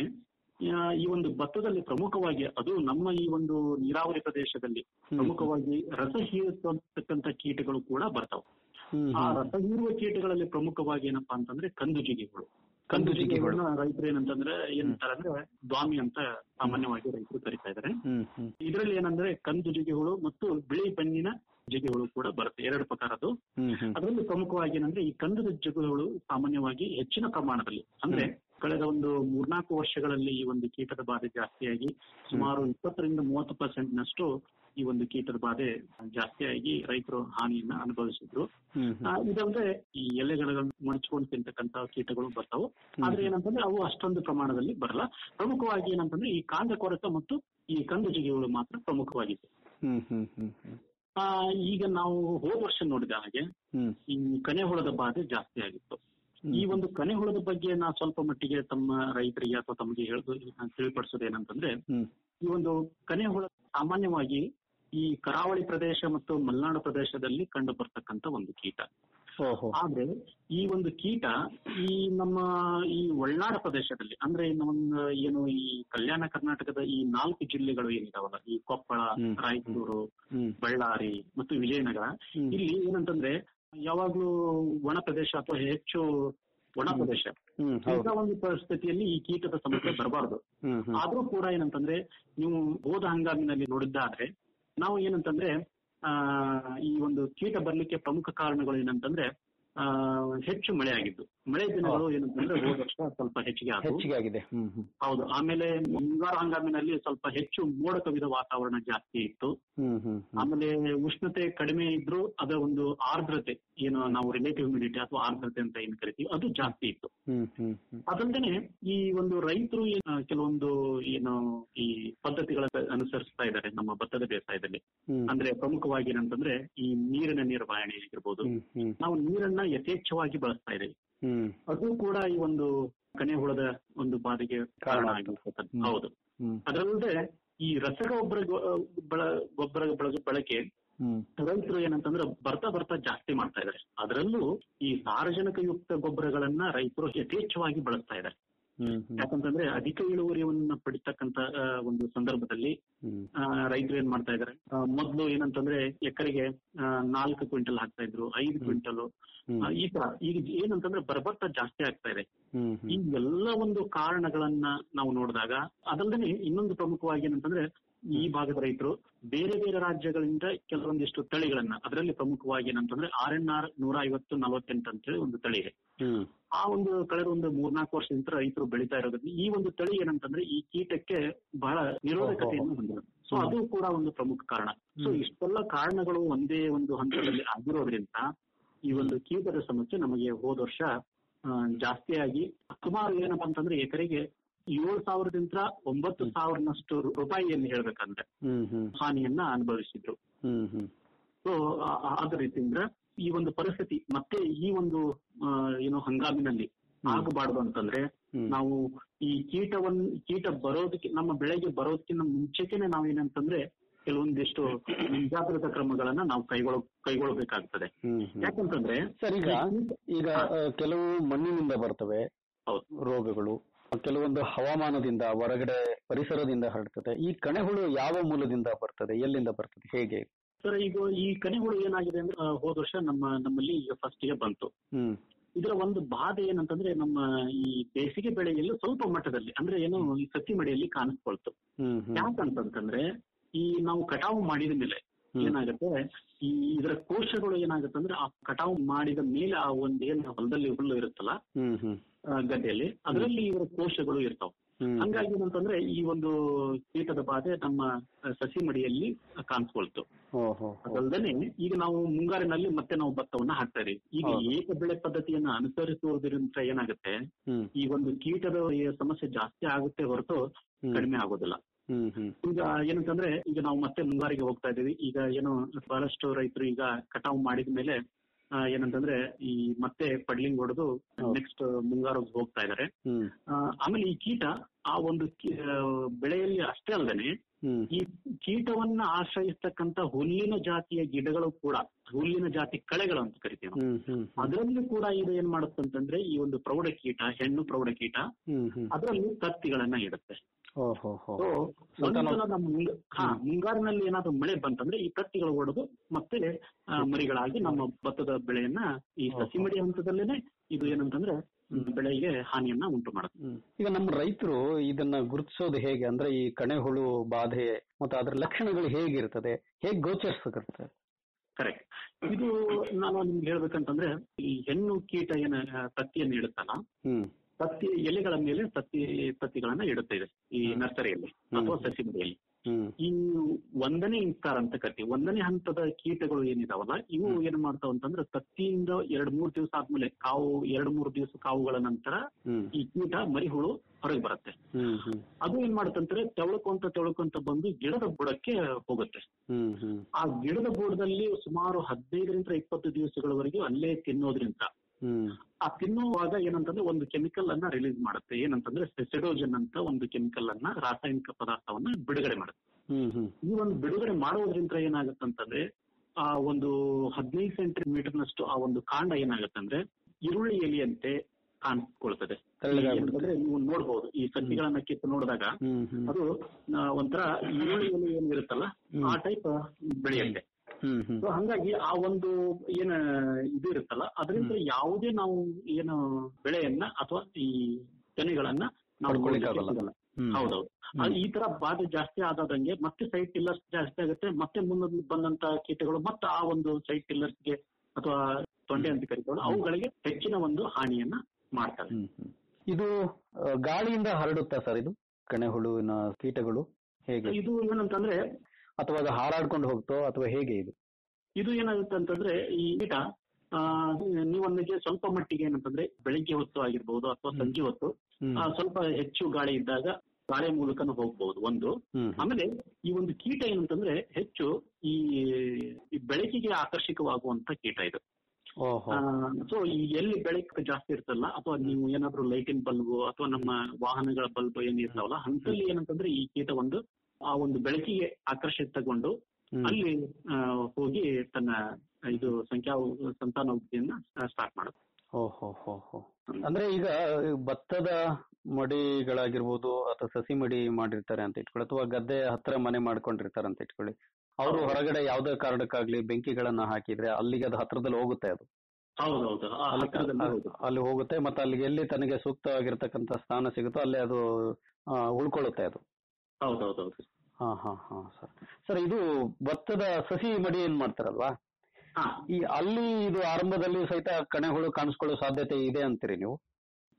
ಈ ಒಂದು ಭತ್ತದಲ್ಲಿ ಪ್ರಮುಖವಾಗಿ ಅದು ನಮ್ಮ ಈ ಒಂದು ನೀರಾವರಿ ಪ್ರದೇಶದಲ್ಲಿ ಪ್ರಮುಖವಾಗಿ ರಸ ಹೀರತಕ್ಕಂತ ಕೀಟಗಳು ಕೂಡ ಬರ್ತಾವ ಹ್ಮ್ ಆ ಹ್ಮ್ ರಸ ಹೀರುವ ಕೀಟಗಳಲ್ಲಿ ಪ್ರಮುಖವಾಗಿ ಏನಪ್ಪಾ ಅಂತಂದ್ರೆ ಕಂದು ಜಿಗಿಗಳು ಕಂದು ಜಿಗಿಗಳು. ರೈತರು ಏನಂತಂದ್ರೆ ಏನಂತಾರೆ ಅಂದ್ರೆ ದ್ವಾಮಿ ಅಂತ ಸಾಮಾನ್ಯವಾಗಿ ರೈತರು ಕರಿತಾ ಇದಾರೆ ಹ್ಮ್ ಹ್ಮ್ ಇದರಲ್ಲಿ ಏನಂದ್ರೆ ಕಂದು ಜಿಗಿಗಳು ಮತ್ತು ಬಿಳಿ ಬಣ್ಣಿನ ಜಿಗಿಗಳು ಕೂಡ ಬರುತ್ತೆ ಎರಡು ಪ್ರಕಾರದ್ದು ಹ್ಮ್ ಹ್ಮ್ ಅದರಲ್ಲಿ ಪ್ರಮುಖವಾಗಿ ಏನಂದ್ರೆ ಈ ಕಂದದ ಜಿಗುಗಳು ಸಾಮಾನ್ಯವಾಗಿ ಹೆಚ್ಚಿನ ಪ್ರಮಾಣದಲ್ಲಿ ಅಂದ್ರೆ ಕಳೆದ ಒಂದು ಮೂರ್ನಾಲ್ಕು ವರ್ಷಗಳಲ್ಲಿ ಈ ಒಂದು ಕೀಟದ ಬಾಧೆ ಜಾಸ್ತಿಯಾಗಿ ಸುಮಾರು ಇಪ್ಪತ್ತರಿಂದ ಮೂವತ್ತು ಪರ್ಸೆಂಟ್ ನಷ್ಟು ಈ ಒಂದು ಕೀಟದ ಬಾಧೆ ಜಾಸ್ತಿಯಾಗಿ ರೈತರು ಹಾನಿಯನ್ನ ಅನುಭವಿಸಿದ್ರು ಹ್ಮ್ ಆ, ಇದಲ್ಲದೆ ಈ ಎಲೆಗಳನ್ನು ಮಡಚ್ಕೊಂಡು ತಿಂತಕ್ಕಂತ ಕೀಟಗಳು ಬರ್ತಾವು ಆದ್ರೆ ಏನಂತಂದ್ರೆ ಅವು ಅಷ್ಟೊಂದು ಪ್ರಮಾಣದಲ್ಲಿ ಬರಲ್ಲ ಪ್ರಮುಖವಾಗಿ ಏನಂತಂದ್ರೆ ಈ ಕಾಂಡ ಕೊರಕ ಮತ್ತು ಈ ಕಂದು ಜಿಗಿಗಳು ಮಾತ್ರ ಪ್ರಮುಖವಾಗಿತ್ತು ಹ್ಮ್ ಹ್ಮ್ ಹ್ಮ್ ಹ್ಮ್ ಆ, ಈಗ ನಾವು ಹೋದ ವರ್ಷ ನೋಡಿದ ಹಾಗೆ ಹ್ಮ್ ಈ ಕನೆಹುಳದ ಬಾಧೆ ಜಾಸ್ತಿ ಆಗಿತ್ತು ಈ ಒಂದು ಕನೆಹುಳದ ಬಗ್ಗೆ ನಾ ಸ್ವಲ್ಪ ಮಟ್ಟಿಗೆ ತಮ್ಮ ರೈತರಿಗೆ ಅಥವಾ ತಮಗೆ ಹೇಳೋದು ತಿಳಿಪಡಿಸೋದು ಏನಂತಂದ್ರೆ ಹ್ಮ್ ಈ ಒಂದು ಕನೆಹುಳ ಸಾಮಾನ್ಯವಾಗಿ ಈ ಕರಾವಳಿ ಪ್ರದೇಶ ಮತ್ತು ಮಲೆನಾಡು ಪ್ರದೇಶದಲ್ಲಿ ಕಂಡು ಬರ್ತಕ್ಕಂತ ಒಂದು ಕೀಟ ಓಹೋ ಆದ್ರೆ ಈ ಒಂದು ಕೀಟ ಈ ನಮ್ಮ ಈ ಒಳನಾಡ ಪ್ರದೇಶದಲ್ಲಿ ಅಂದ್ರೆ ನಮ್ಮ ಏನು ಈ ಕಲ್ಯಾಣ ಕರ್ನಾಟಕದ ಈ ನಾಲ್ಕು ಜಿಲ್ಲೆಗಳು ಏನಿದಾವಲ್ಲ ಈ ಕೊಪ್ಪಳ ಹ್ಮ್. ರಾಯಚೂರು ಹ್ಮ್ ಬಳ್ಳಾರಿ ಮತ್ತು ವಿಜಯನಗರ ಹ್ಮ್. ಇಲ್ಲಿ ಏನಂತಂದ್ರೆ ಯಾವಾಗ್ಲೂ ಒಣ ಪ್ರದೇಶ ಅಥವಾ ಹೆಚ್ಚು ಒಣ ಪ್ರದೇಶ ಹ್ಮ್ ಇಂಥ ಹೌದು ಒಂದು ಪರಿಸ್ಥಿತಿಯಲ್ಲಿ ಈ ಕೀಟದ ಸಮಸ್ಯೆ ಬರಬಾರದು ಹ್ಮ್ ಹ್ಮ್ ಆದ್ರೂ ಕೂಡ ಏನಂತಂದ್ರೆ ನೀವು ಹೋದ ಹಂಗಾಮಿನಲ್ಲಿ ನೋಡಿದ್ದಾದ್ರೆ ನಾವು ಏನಂತಂದ್ರೆ ಆ ಈ ಒಂದು ಕೀಟ ಬರ್ಲಿಕ್ಕೆ ಪ್ರಮುಖ ಕಾರಣಗಳು ಏನಂತಂದ್ರೆ ಆ ಹೆಚ್ಚು ಮಳೆ ಆಗಿದ್ದು ಮಳೆ ದಿನಗಳು ಏನಂತಂದ್ರೆ ಹೋದ ವರ್ಷ ಸ್ವಲ್ಪ ಹೆಚ್ಚಿಗೆ ಆದವು ಹೆಚ್ಚಿಗೆ ಆಗಿದೆ ಹ್ಮ್ ಹ್ಮ್ ಹೌದು ಆಮೇಲೆ ಮುಂಗಾರು ಹಂಗಾಮಿನಲ್ಲಿ ಸ್ವಲ್ಪ ಹೆಚ್ಚು ಮೋಡ ಕವಿದ ವಾತಾವರಣ ಜಾಸ್ತಿ ಇತ್ತು ಹ್ಮ್ ಹ್ಮ್ ಹ್ಮ್ ಆಮೇಲೆ ಉಷ್ಣತೆ ಕಡಿಮೆ ಇದ್ರೂ ಅದರ ಒಂದು ಆರ್ದ್ರತೆ ಏನು ನಾವು ರಿಲೇಟಿವ್ ಹ್ಯುಮಿಡಿಟಿ ಅಥವಾ ಆರ್ದ್ರತೆ ಅಂತ ಏನ್ ಕರಿತೀವಿ ಅದು ಜಾಸ್ತಿ ಇತ್ತು ಹ್ಮ್ ಹ್ಮ್ ಹ್ಮ್ ಅದಲ್ಲದೆ ಈ ಒಂದು ರೈತರು ಏನ್- ಕೆಲವೊಂದು ಏನು ಈ ಪದ್ಧತಿಗಳ ಅನುಸರಿಸ್ತಾ ಇದ್ದಾರೆ ನಮ್ಮ ಭತ್ತದ ಬೇಸಾಯದಲ್ಲಿ ಹ್ಮ್ ಅಂದ್ರೆ ಪ್ರಮುಖವಾಗಿ ಏನಂತಂದ್ರೆ ಈ ನೀರಿನ ನಿರ್ವಹಣೆ ಆಗಿರ್ಬೋದು ಹ್ಮ್ ಹ್ಮ್ ನಾವು ನೀರನ್ನ ಯಥೇಚ್ಛವಾಗಿ ಬಳಸ್ತಾ ಇದ್ದೇವೆ ಹ್ಮ್ ಅದು ಕೂಡ ಈ ಒಂದು ಕನೆಹುಳದ ಒಂದು ಬಾಧೆಗೆ ಕಾರಣ ಕಾರಣ ಆಗಿರ್ತಕ್ಕಂಥ ಹ್ಮ್. ಹೌದು ಹ್ಮ್ ಅದರಲ್ಲದೆ ಈ ರಸಗೊಬ್ಬರ ಗೊ- ಬಳ ಗೊಬ್ಬರ ಬಳಕೆ ಬಳಕೆ ಹ್ಮ್ ರೈತರು ಏನಂತಂದ್ರೆ ಬರ್ತಾ ಬರ್ತಾ ಜಾಸ್ತಿ ಮಾಡ್ತಾ ಇದ್ದಾರೆ ಅದರಲ್ಲೂ ಈ ಸಾರಜನಕಯುಕ್ತ ಗೊಬ್ಬರಗಳನ್ನ ರೈತರು ಯಥೇಚ್ಛವಾಗಿ ಬಳಸ್ತಾ ಇದ್ದಾರೆ ಹ್ಮ್ ಹ್ಮ್ ಯಾಕಂತಂದ್ರೆ ಅಧಿಕ ಇಳುವರಿಯನ್ನ ಪಡಿತಕ್ಕಂತ ಆ, ಒಂದು ಸಂದರ್ಭದಲ್ಲಿ ಹ್ಮ್ ಆ, ರೈತರು ಏನ್ ಮಾಡ್ತಾ ಇದ್ದಾರೆ ಆ, ಮೊದ್ಲು ಏನಂತಂದ್ರೆ ಎಕರೆಗೆ ಆ, ನಾಲ್ಕು ಕ್ವಿಂಟಲ್ ಹಾಕ್ತಾ ಇದ್ರು ಐದು ಕ್ವಿಂಟಲ್ ಹ್ಮ್ ಈ ತರ ಈಗ ಏನಂತಂದ್ರೆ ಬರ್ಬರ್ತಾ ಜಾಸ್ತಿ ಆಗ್ತಾ ಇದೆ ಹ್ಮ್ ಈ ಹ್ಮ್ ಎಲ್ಲ ಒಂದು ಕಾರಣಗಳನ್ನ ನಾವು ನೋಡಿದಾಗ ಅದಲ್ಲದೆ ಇನ್ನೊಂದು ಪ್ರಮುಖವಾಗಿ ಏನಂತಂದ್ರೆ ಈ ಭಾಗದ ರೈತರು ಬೇರೆ ಬೇರೆ ರಾಜ್ಯಗಳಿಂದ ಕೆಲವೊಂದಿಷ್ಟು ತಳಿಗಳನ್ನ ಅದರಲ್ಲಿ ಪ್ರಮುಖವಾಗಿ ಏನಂತಂದ್ರೆ ಆರ್ ಎನ್ ಆರ್ ನೂರ ಐವತ್ತು ನಲವತ್ತೆಂಟು ಅಂತೇಳಿ ಒಂದು ತಳಿ ಇದೆ ಹ್ಮ್ ಆ ಒಂದು ಕಳೆದ ಒಂದು ಮೂರ್ನಾಲ್ಕು ವರ್ಷದಿಂದ ರೈತರು ಬೆಳೀತಾ ಇರೋದ್ರಿಂದ ಈ ಒಂದು ತಳಿ ಏನಂತಂದ್ರೆ ಈ ಕೀಟಕ್ಕೆ ಬಹಳ ನಿರೋಧಕತೆಯನ್ನು ಹೊಂದಿದೆ ಸೊ ಅದು ಕೂಡ ಒಂದು ಪ್ರಮುಖ ಕಾರಣ ಸೊ ಇಷ್ಟೆಲ್ಲ ಕಾರಣಗಳು ಒಂದೇ ಒಂದು ಹಂತದಲ್ಲಿ ಆಗಿರೋದ್ರಿಂದ ಈ ಒಂದು ಕೀಟದ ಸಮಸ್ಯೆ ನಮಗೆ ಹೋದ ವರ್ಷ ಆ, ಜಾಸ್ತಿಯಾಗಿ ಸುಮಾರು ಏನಪ್ಪಾ ಅಂತಂದ್ರೆ ಎಕರೆಗೆ ಏಳು ಸಾವಿರದಿಂದ ಒಂಬತ್ತು ಸಾವಿರನಷ್ಟು ರೂಪಾಯಿಯನ್ನು ಹೇಳ್ಬೇಕಂದ್ರೆ ಹ್ಮ್ ಹ್ಮ್ ಹಾನಿಯನ್ನ ಅನುಭವಿಸಿದ್ರು ಹ್ಮ್ ಹ್ಮ್ ಸೊ ಆದ ರೀತಿಯಿಂದ ಈ ಒಂದು ಪರಿಸ್ಥಿತಿ ಮತ್ತೆ ಈ ಒಂದು ಆ, ಏನು ಹಂಗಾಮಿನಲ್ಲಿ ಆಗಬಾರ್ದು ಅಂತಂದ್ರೆ ನಾವು ಈ ಕೀಟವನ್ನ ಕೀಟ ಬರೋದಕ್ಕೆ ನಮ್ಮ ಬೆಳೆಗೆ ಬರೋದಕ್ಕಿಂತ ಮುಂಚೆನೆ ನಾವೇನಂತಂದ್ರೆ ಕೆಲವೊಂದಿಷ್ಟು ಮುಂಜಾಗ್ರತಾ ಕ್ರಮಗಳನ್ನ ನಾವು ಕೈಗೊಳ್ಳ ಕೈಗೊಳ್ಳಬೇಕಾಗ್ತದೆ ಹ್ಮ್ ಹ್ಮ್ ಯಾಕಂತಂದ್ರೆ ಸರ್ ಈಗ ಈಗ ಆ, ಕೆಲವು ಮಣ್ಣಿನಿಂದ ಬರ್ತವೆ ರೋಗಗಳು ಕೆಲವೊಂದು ಹವಾಮಾನದಿಂದ ಹೊರಗಡೆ ಪರಿಸರದಿಂದ ಹರಡ್ತದೆ ಈ ಕಣೆಹುಳು ಯಾವ ಮೂಲದಿಂದ ಬರ್ತದೆ ಎಲ್ಲಿಂದ ಬರ್ತದೆ ಹೇಗೆ ಸರ್ ಈಗ ಈ ಕನೆಹುಳು ಏನಾಗಿದೆ ಅಂದ್ರೆ ಆ, ಹೋದ ವರ್ಷ ನಮ್ಮ ನಮ್ಮಲ್ಲಿ ಈಗ ಫಸ್ಟ್ ಗೆ ಬಂತು ಹ್ಮ್ ಇದರ ಒಂದು ಬಾಧೆ ಏನಂತಂದ್ರೆ ನಮ್ಮ ಈ ಬೇಸಿಗೆ ಬೆಳೆಯಲ್ಲಿ ಸ್ವಲ್ಪ ಮಟ್ಟದಲ್ಲಿ ಅಂದ್ರೆ ಏನು ಈ ಸಸಿ ಮಡಿಯಲ್ಲಿ ಕಾಣಿಸ್ಕೊಳ್ತು ಹ್ಮ್ ಹ್ಮ್ ಯಾಕಂತಂತಂದ್ರೆ ಈ ನಾವು ಕಟಾವು ಮಾಡಿದ ಮೇಲೆ ಏನಾಗುತ್ತೆ ಈ ಇದರ ಕೋಶಗಳು ಏನಾಗುತ್ತೆ ಅಂದ್ರೆ ಆ ಕಟಾವು ಮಾಡಿದ ಮೇಲೆ ಆ ಒಂದ್ ಏನ್ ಹೊಲದಲ್ಲಿ ಹುಲ್ಲು ಇರುತ್ತಲ್ಲ ಹ್ಮ್ ಹ್ಮ್ ಆ, ಗದ್ದೆಯಲ್ಲಿ ಅದರಲ್ಲಿ ಇವರ ಕೋಶಗಳು ಇರ್ತಾವ ಹ್ಮ್. ಹಂಗಾಗಿ ಏನಂತಂದ್ರೆ ಈ ಒಂದು ಕೀಟದ ಬಾಧೆ ನಮ್ಮ ಸಸಿ ಮಡಿಯಲ್ಲಿ ಕಾಣಿಸ್ಕೊಳ್ತು ಓಹೋ ಅದಲ್ದೇನೆ ಈಗ ನಾವು ಮುಂಗಾರಿನಲ್ಲಿ ಮತ್ತೆ ನಾವು ಭತ್ತವನ್ನ ಹಾಕ್ತಾ ಇದೀವಿ ಈಗ ಹೌದು. ಏಕ ಬೆಳೆ ಪದ್ಧತಿಯನ್ನ ಅನುಸರಿಸುವುದರಿಂದ ಏನಾಗುತ್ತೆ ಹ್ಮ್ ಈ ಒಂದು ಕೀಟದ ಈ ಸಮಸ್ಯೆ ಜಾಸ್ತಿ ಆಗುತ್ತೆ ಹೊರತು ಕಡಿಮೆ ಆಗೋದಿಲ್ಲ ಹ್ಮ್ ಹ್ಮ್ ಈಗ ಏನಂತಂದ್ರೆ ಈಗ ನಾವು ಮತ್ತೆ ಮುಂಗಾರಿಗೆ ಹೋಗ್ತಾ ಇದೀವಿ ಈಗ ಏನು ಬಹಳಷ್ಟು ರೈತರು ಈಗ ಕಟಾವು ಮಾಡಿದ ಮೇಲೆ ಆ, ಏನಂತಂದ್ರೆ ಈ ಮತ್ತೆ ಪಡ್ಲಿಂಗ್ ಹೊಡೆದು ನೆಕ್ಸ್ಟ್ ಮುಂಗಾರಿಗೆ ಹೋಗ್ತಾ ಇದಾರೆ ಹ್ಮ್ ಆ, ಆಮೇಲೆ ಈ ಕೀಟ ಆ ಒಂದು ಕಿ- ಆ, ಬೆಳೆಯಲ್ಲಿ ಅಷ್ಟೇ ಅಲ್ಲದೆ ಹ್ಮ್ ಈ ಕೀಟವನ್ನ ಆಶ್ರಯಿಸ್ತಕ್ಕಂತ ಹುಲ್ಲಿನ ಜಾತಿಯ ಗಿಡಗಳು ಕೂಡ ಹುಲ್ಲಿನ ಜಾತಿ ಕಳೆಗಳು ಅಂತ ಕರಿತೀವಿ ನಾವು. ಹ್ಮ್ ಹ್ಮ್ ಅದರಲ್ಲಿ ಕೂಡ ಇದು ಏನ್ ಮಾಡುತ್ತೆ ಅಂತಂದ್ರೆ ಈ ಒಂದು ಪ್ರೌಢಕೀಟ ಹೆಣ್ಣು ಪ್ರೌಢಕೀಟ ಹ್ಮ್ ಹ್ಮ್ ಅದರಲ್ಲಿ ತತ್ತಿಗಳನ್ನ ಇಡುತ್ತೆ ಓಹೋ ಹೋ ಸೊ ಒಂದ್ಸಲ ನಮ್ಮ ಮುಂಗ- ಹಾ ಮುಂಗಾರಿನಲ್ಲಿ ಏನಾದ್ರು ಮಳೆ ಬಂತಂದ್ರೆ ಈ ತತ್ತಿಗಳು ಹೊಡೆದು ಮತ್ತೆ ಆ, ಮರಿಗಳಾಗಿ ನಮ್ಮ ಭತ್ತದ ಬೆಳೆಯನ್ನ ಈ ಸಸಿ ಮಡಿ ಹಂತದಲ್ಲೇನೆ ಇದು ಏನಂತಂದ್ರೆ ಬೆಳೆಗೆ ಹಾನಿಯನ್ನ ಉಂಟು ಮಾಡುತ್ತೆ ಈಗ ನಮ್ಮ ರೈತರು ಇದನ್ನ ಗುರುತಿಸೋದು ಹೇಗೆ ಅಂದ್ರೆ ಈ ಕಣೆಹುಳು ಬಾಧೆ ಮತ್ತು ಅದರ ಲಕ್ಷಣಗಳು ಹೇಗಿರ್ತದೆ ಹೇಗೆ ಗೋಚರಿಸುತ್ತೆ ಕರೆಕ್ಟ್ ಇದು ನಾನು ನಿಮ್ಗೆ ಹೇಳ್ಬೇಕಂತಂದ್ರೆ ಈ ಹೆಣ್ಣು ಕೀಟ ಏನ ಆ, ತತ್ತಿಯನ್ನು ಇಡುತ್ತಲ್ಲ ಹ್ಮ್ ತತ್ತಿ ಎಲೆಗಳ ಮೇಲೆ ತತ್ತಿ ತತ್ತಿಗಳನ್ನ ಇಡುತ್ತೆ ಇದೆ ಈ ನರ್ಸರಿಯಲ್ಲಿ ಅಥವಾ ಸಸಿ ಮಡಿಯಲ್ಲಿ ಹ್ಮ್ ಈ ಒಂದನೇ ಇಂಕಾರ ಅಂತ ಕರಿತೀವಿ ಒಂದನೇ ಹಂತದ ಕೀಟಗಳು ಏನಿದಾವಲ್ಲ ಇವು ಏನ್ ಮಾಡ್ತಾವ ಅಂತಂದ್ರೆ ತತ್ತಿಯಿಂದ ಎರಡ್ ಮೂರ್ ದಿವಸ ಆದ್ಮೇಲೆ ಕಾವು ಎರಡ್ ಮೂರ್ ದಿವಸ ಕಾವುಗಳ ನಂತರ ಹ್ಮ್ ಈ ಕೀಟ ಮರಿಹುಳು ಹೊರಗೆ ಬರುತ್ತೆ ಹ್ಮ್ ಹ್ಮ್ ಅದು ಏನ್ ಮಾಡುತ್ತಂದ್ರೆ ತೆವಳ್ಕೊಂತ ತೆವಳ್ಕೊಂತ ಬಂದು ಗಿಡದ ಬುಡಕ್ಕೆ ಹೋಗುತ್ತೆ ಹ್ಮ್ ಹ್ಮ್ ಆ ಗಿಡದ ಬುಡದಲ್ಲಿ ಸುಮಾರು ಹದಿನೈದರಿಂದ ಇಪ್ಪತ್ತು ದಿವಸಗಳವರೆಗೂ ಅಲ್ಲೇ ತಿನ್ನೋದ್ರಿಂದ ಹ್ಮ್ ಆ ತಿನ್ನುವಾಗ ಏನಂತಂದ್ರೆ ಒಂದು ಕೆಮಿಕಲ್ ಅನ್ನ ರಿಲೀಸ್ ಮಾಡುತ್ತೆ ಏನಂತಂದ್ರೆ ಸೆಸಿಡೋಜನ್ ಅಂತ ಒಂದು ಕೆಮಿಕಲ್ ಅನ್ನ ರಾಸಾಯನಿಕ ಪದಾರ್ಥವನ್ನ ಬಿಡುಗಡೆ ಮಾಡುತ್ತೆ ಹ್ಮ್ ಹ್ಮ್ ಈ ಒಂದು ಬಿಡುಗಡೆ ಮಾಡೋದ್ರಿಂದ ಏನಾಗುತ್ತಂತಂದ್ರೆ ಆ ಒಂದು ಹದಿನೈದು ಸೆಂಟಿಮೀಟರ್ನಷ್ಟು ಆ ಒಂದು ಕಾಂಡ ಏನಾಗುತ್ತಂದ್ರೆ ಈರುಳ್ಳಿ ಎಲೆಯಂತೆ ಕಾಣಿಸ್ಕೊಳ್ತದೆ ತೆಳ್ಳಗಾಗ್ಬಿಡುತ್ತೆ. ಏನಂತಂದ್ರೆ ನೀವು ನೋಡ್ಬೋದು ಈ ಸಸಿಗಳನ್ನ ಕಿತ್ತು ನೋಡಿದಾಗ ಹ್ಮ್ ಹ್ಮ್ ಅದು ಆ, ಒಂಥರ ಈರುಳ್ಳಿ ಎಲೆ ಏನ್ ಇರುತ್ತಲ್ಲ ಆ ಟೈಪ್ ಬೆಳೆಯುತ್ತೆ ಹ್ಮ್ ಹ್ಮ್ ಸೊ ಹಂಗಾಗಿ ಆ ಒಂದು ಏನ ಇದು ಇರುತ್ತಲ್ಲ ಅದರಿಂದ ಯಾವುದೇ ನಾವು ಏನು ಬೆಳೆಯನ್ನ ಅಥವಾ ಈ ತೆನೆಗಳನ್ನ ನಾವು ಪಡ್ಕೊಳಿಕ್ಕಾಗಲ್ಲ. ನೋಡ್ಲಿಕ್ಕೆ ಸಿಗಲ್ಲ. ಹ್ಮ್. ಹೌದೌದು ಅದು ಈ ತರ ಬಾಧೆ ಜಾಸ್ತಿ ಆದಂಗೆ ಮತ್ತೆ ಸೈಟ್ ಟಿಲ್ಲರ್ಸ್ ಜಾಸ್ತಿ ಆಗುತ್ತೆ ಮತ್ತೆ ಮುಂದೆ ಬಂದಂತ ಕೀಟಗಳು ಮತ್ತೆ ಆ ಒಂದು ಸೈಟ್ ಟಿಲ್ಲರ್ಸ್ಗೆ ಅಥವಾ ತೊಂಡೆ ಅಂತ ಕರಿತಾವಲ್ಲ ಅವುಗಳಿಗೆ ಹೆಚ್ಚಿನ ಒಂದು ಹಾನಿಯನ್ನ ಮಾಡ್ತವೆ ಇದು ಆ, ಗಾಳಿಯಿಂದ ಹರಡುತ್ತಾ ಸರ್ ಇದು ಕಣೆಹುಳುವಿನ ಕೀಟಗಳು ಹೇಗೆ ಇದು ಏನಂತಂದ್ರೆ ಅಥವಾ ಅದು ಹಾರಾಡ್ಕೊಂಡು ಹೋಗ್ತೋ ಅಥವಾ ಹೇಗೆ ಇದು ಇದು ಏನಾಗುತ್ತೆ ಅಂತಂದ್ರೆ ಈ ಕೀಟ ಆ, ನೀವು ನಮಗೆ ಸ್ವಲ್ಪ ಮಟ್ಟಿಗೆ ಏನಂತಂದ್ರೆ ಬೆಳಿಗ್ಗೆ ಹೊತ್ತು ಆಗಿರ್ಬೋದು ಅಥವಾ ಸಂಜೆ ಹೊತ್ತು ಹ್ಮ್. ಆ, ಸ್ವಲ್ಪ ಹೆಚ್ಚು ಗಾಳಿ ಇದ್ದಾಗ ಗಾಳಿ ಮೂಲಕನೂ ಹೋಗ್ಬಹುದು ಒಂದು ಹ್ಮ್. ಆಮೇಲೆ ಈ ಒಂದು ಕೀಟ ಏನಂತಂದ್ರೆ ಹೆಚ್ಚು ಈ ಈ ಬೆಳಕಿಗೆ ಆಕರ್ಷಕವಾಗುವಂತ ಕೀಟ ಇದು ಓಹೋ ಸೊ ಈ ಎಲ್ಲಿ ಬೆಳಕು ಜಾಸ್ತಿ ಇರ್ತಲ್ಲ ಅಥವಾ ನೀವು ಏನಾದ್ರೂ ಲೈಟಿನ್ ಬಲ್ಬ್ ಅಥವಾ ನಮ್ಮ ವಾಹನಗಳ ಬಲ್ಬ್ ಏನ್ ಇರ್ತಾವಲ್ಲ ಅಂತಲ್ಲಿ ಏನಂತಂದ್ರೆ ಈ ಕೀಟ ಒಂದು ಆ ಒಂದು ಬೆಳಕಿಗೆ ಆಕರ್ಷಿತಗೊಂಡು ಅಲ್ಲಿ ಆ, ಹೋಗಿ ತನ್ನ ಇದು ಸಂಖ್ಯಾ ಸಂತಾನೋಕ್ತಿಯನ್ನ ಸ್ಟಾರ್ಟ್ ಮಾಡುತ್ತೆ ಓಹೋ ಹೋ ಹೋ ಅಂದ್ರೆ ಈಗ ಭತ್ತದ ಮಡಿಗಳಾಗಿರ್ಬೋದು ಅಥವಾ ಸಸಿ ಮಡಿ ಮಾಡಿರ್ತಾರೆ ಅಂತ ಇಟ್ಕೊಳ್ಳಿ ಅಥವಾ ಗದ್ದೆ ಹತ್ರ ಮನೆ ಮಾಡ್ಕೊಂಡಿರ್ತಾರೆ ಅಂತ ಇಟ್ಕೊಳ್ಳಿ ಅವರು ಹೊರಗಡೆ ಯಾವುದೇ ಕಾರಣಕ್ಕಾಗ್ಲಿ ಬೆಂಕಿಗಳನ್ನ ಹಾಕಿದ್ರೆ ಅಲ್ಲಿಗೆ ಅದು ಹತ್ರದಲ್ಲಿ ಹೋಗುತ್ತೆ ಅದು ಹೌದೌದು ಆ ಅಲ್ಲಿ ಹತ್ತಿರದಲ್ಲಿ ಹೌದು. ಅಲ್ಲಿ ಹೋಗುತ್ತೆ ಮತ್ತೆ ಅಲ್ಲಿಗೆ ಎಲ್ಲಿ ತನಗೆ ಸೂಕ್ತವಾಗಿರ್ತಕ್ಕಂಥ ಸ್ಥಾನ ಸಿಗುತ್ತೋ ಅಲ್ಲೇ ಅದು ಆ, ಉಳ್ಕೊಳ್ಳುತ್ತೆ ಅದು ಹೌದೌದೌದು ಹಾ ಹಾ ಹಾ ಸರ್ ಸರ್ ಇದು ಭತ್ತದ ಸಸಿ ಮಡಿ ಏನ್ ಮಾಡ್ತಾರಲ್ವಾ ಈ ಅಲ್ಲಿ ಇದು ಆರಂಭದಲ್ಲಿ ಸಹಿತ ಕಣೆಹುಳು ಕಾಣಿಸ್ಕೊಳ್ಳೋ ಸಾಧ್ಯತೆ ಇದೆ ಅಂತೀರಿ ನೀವು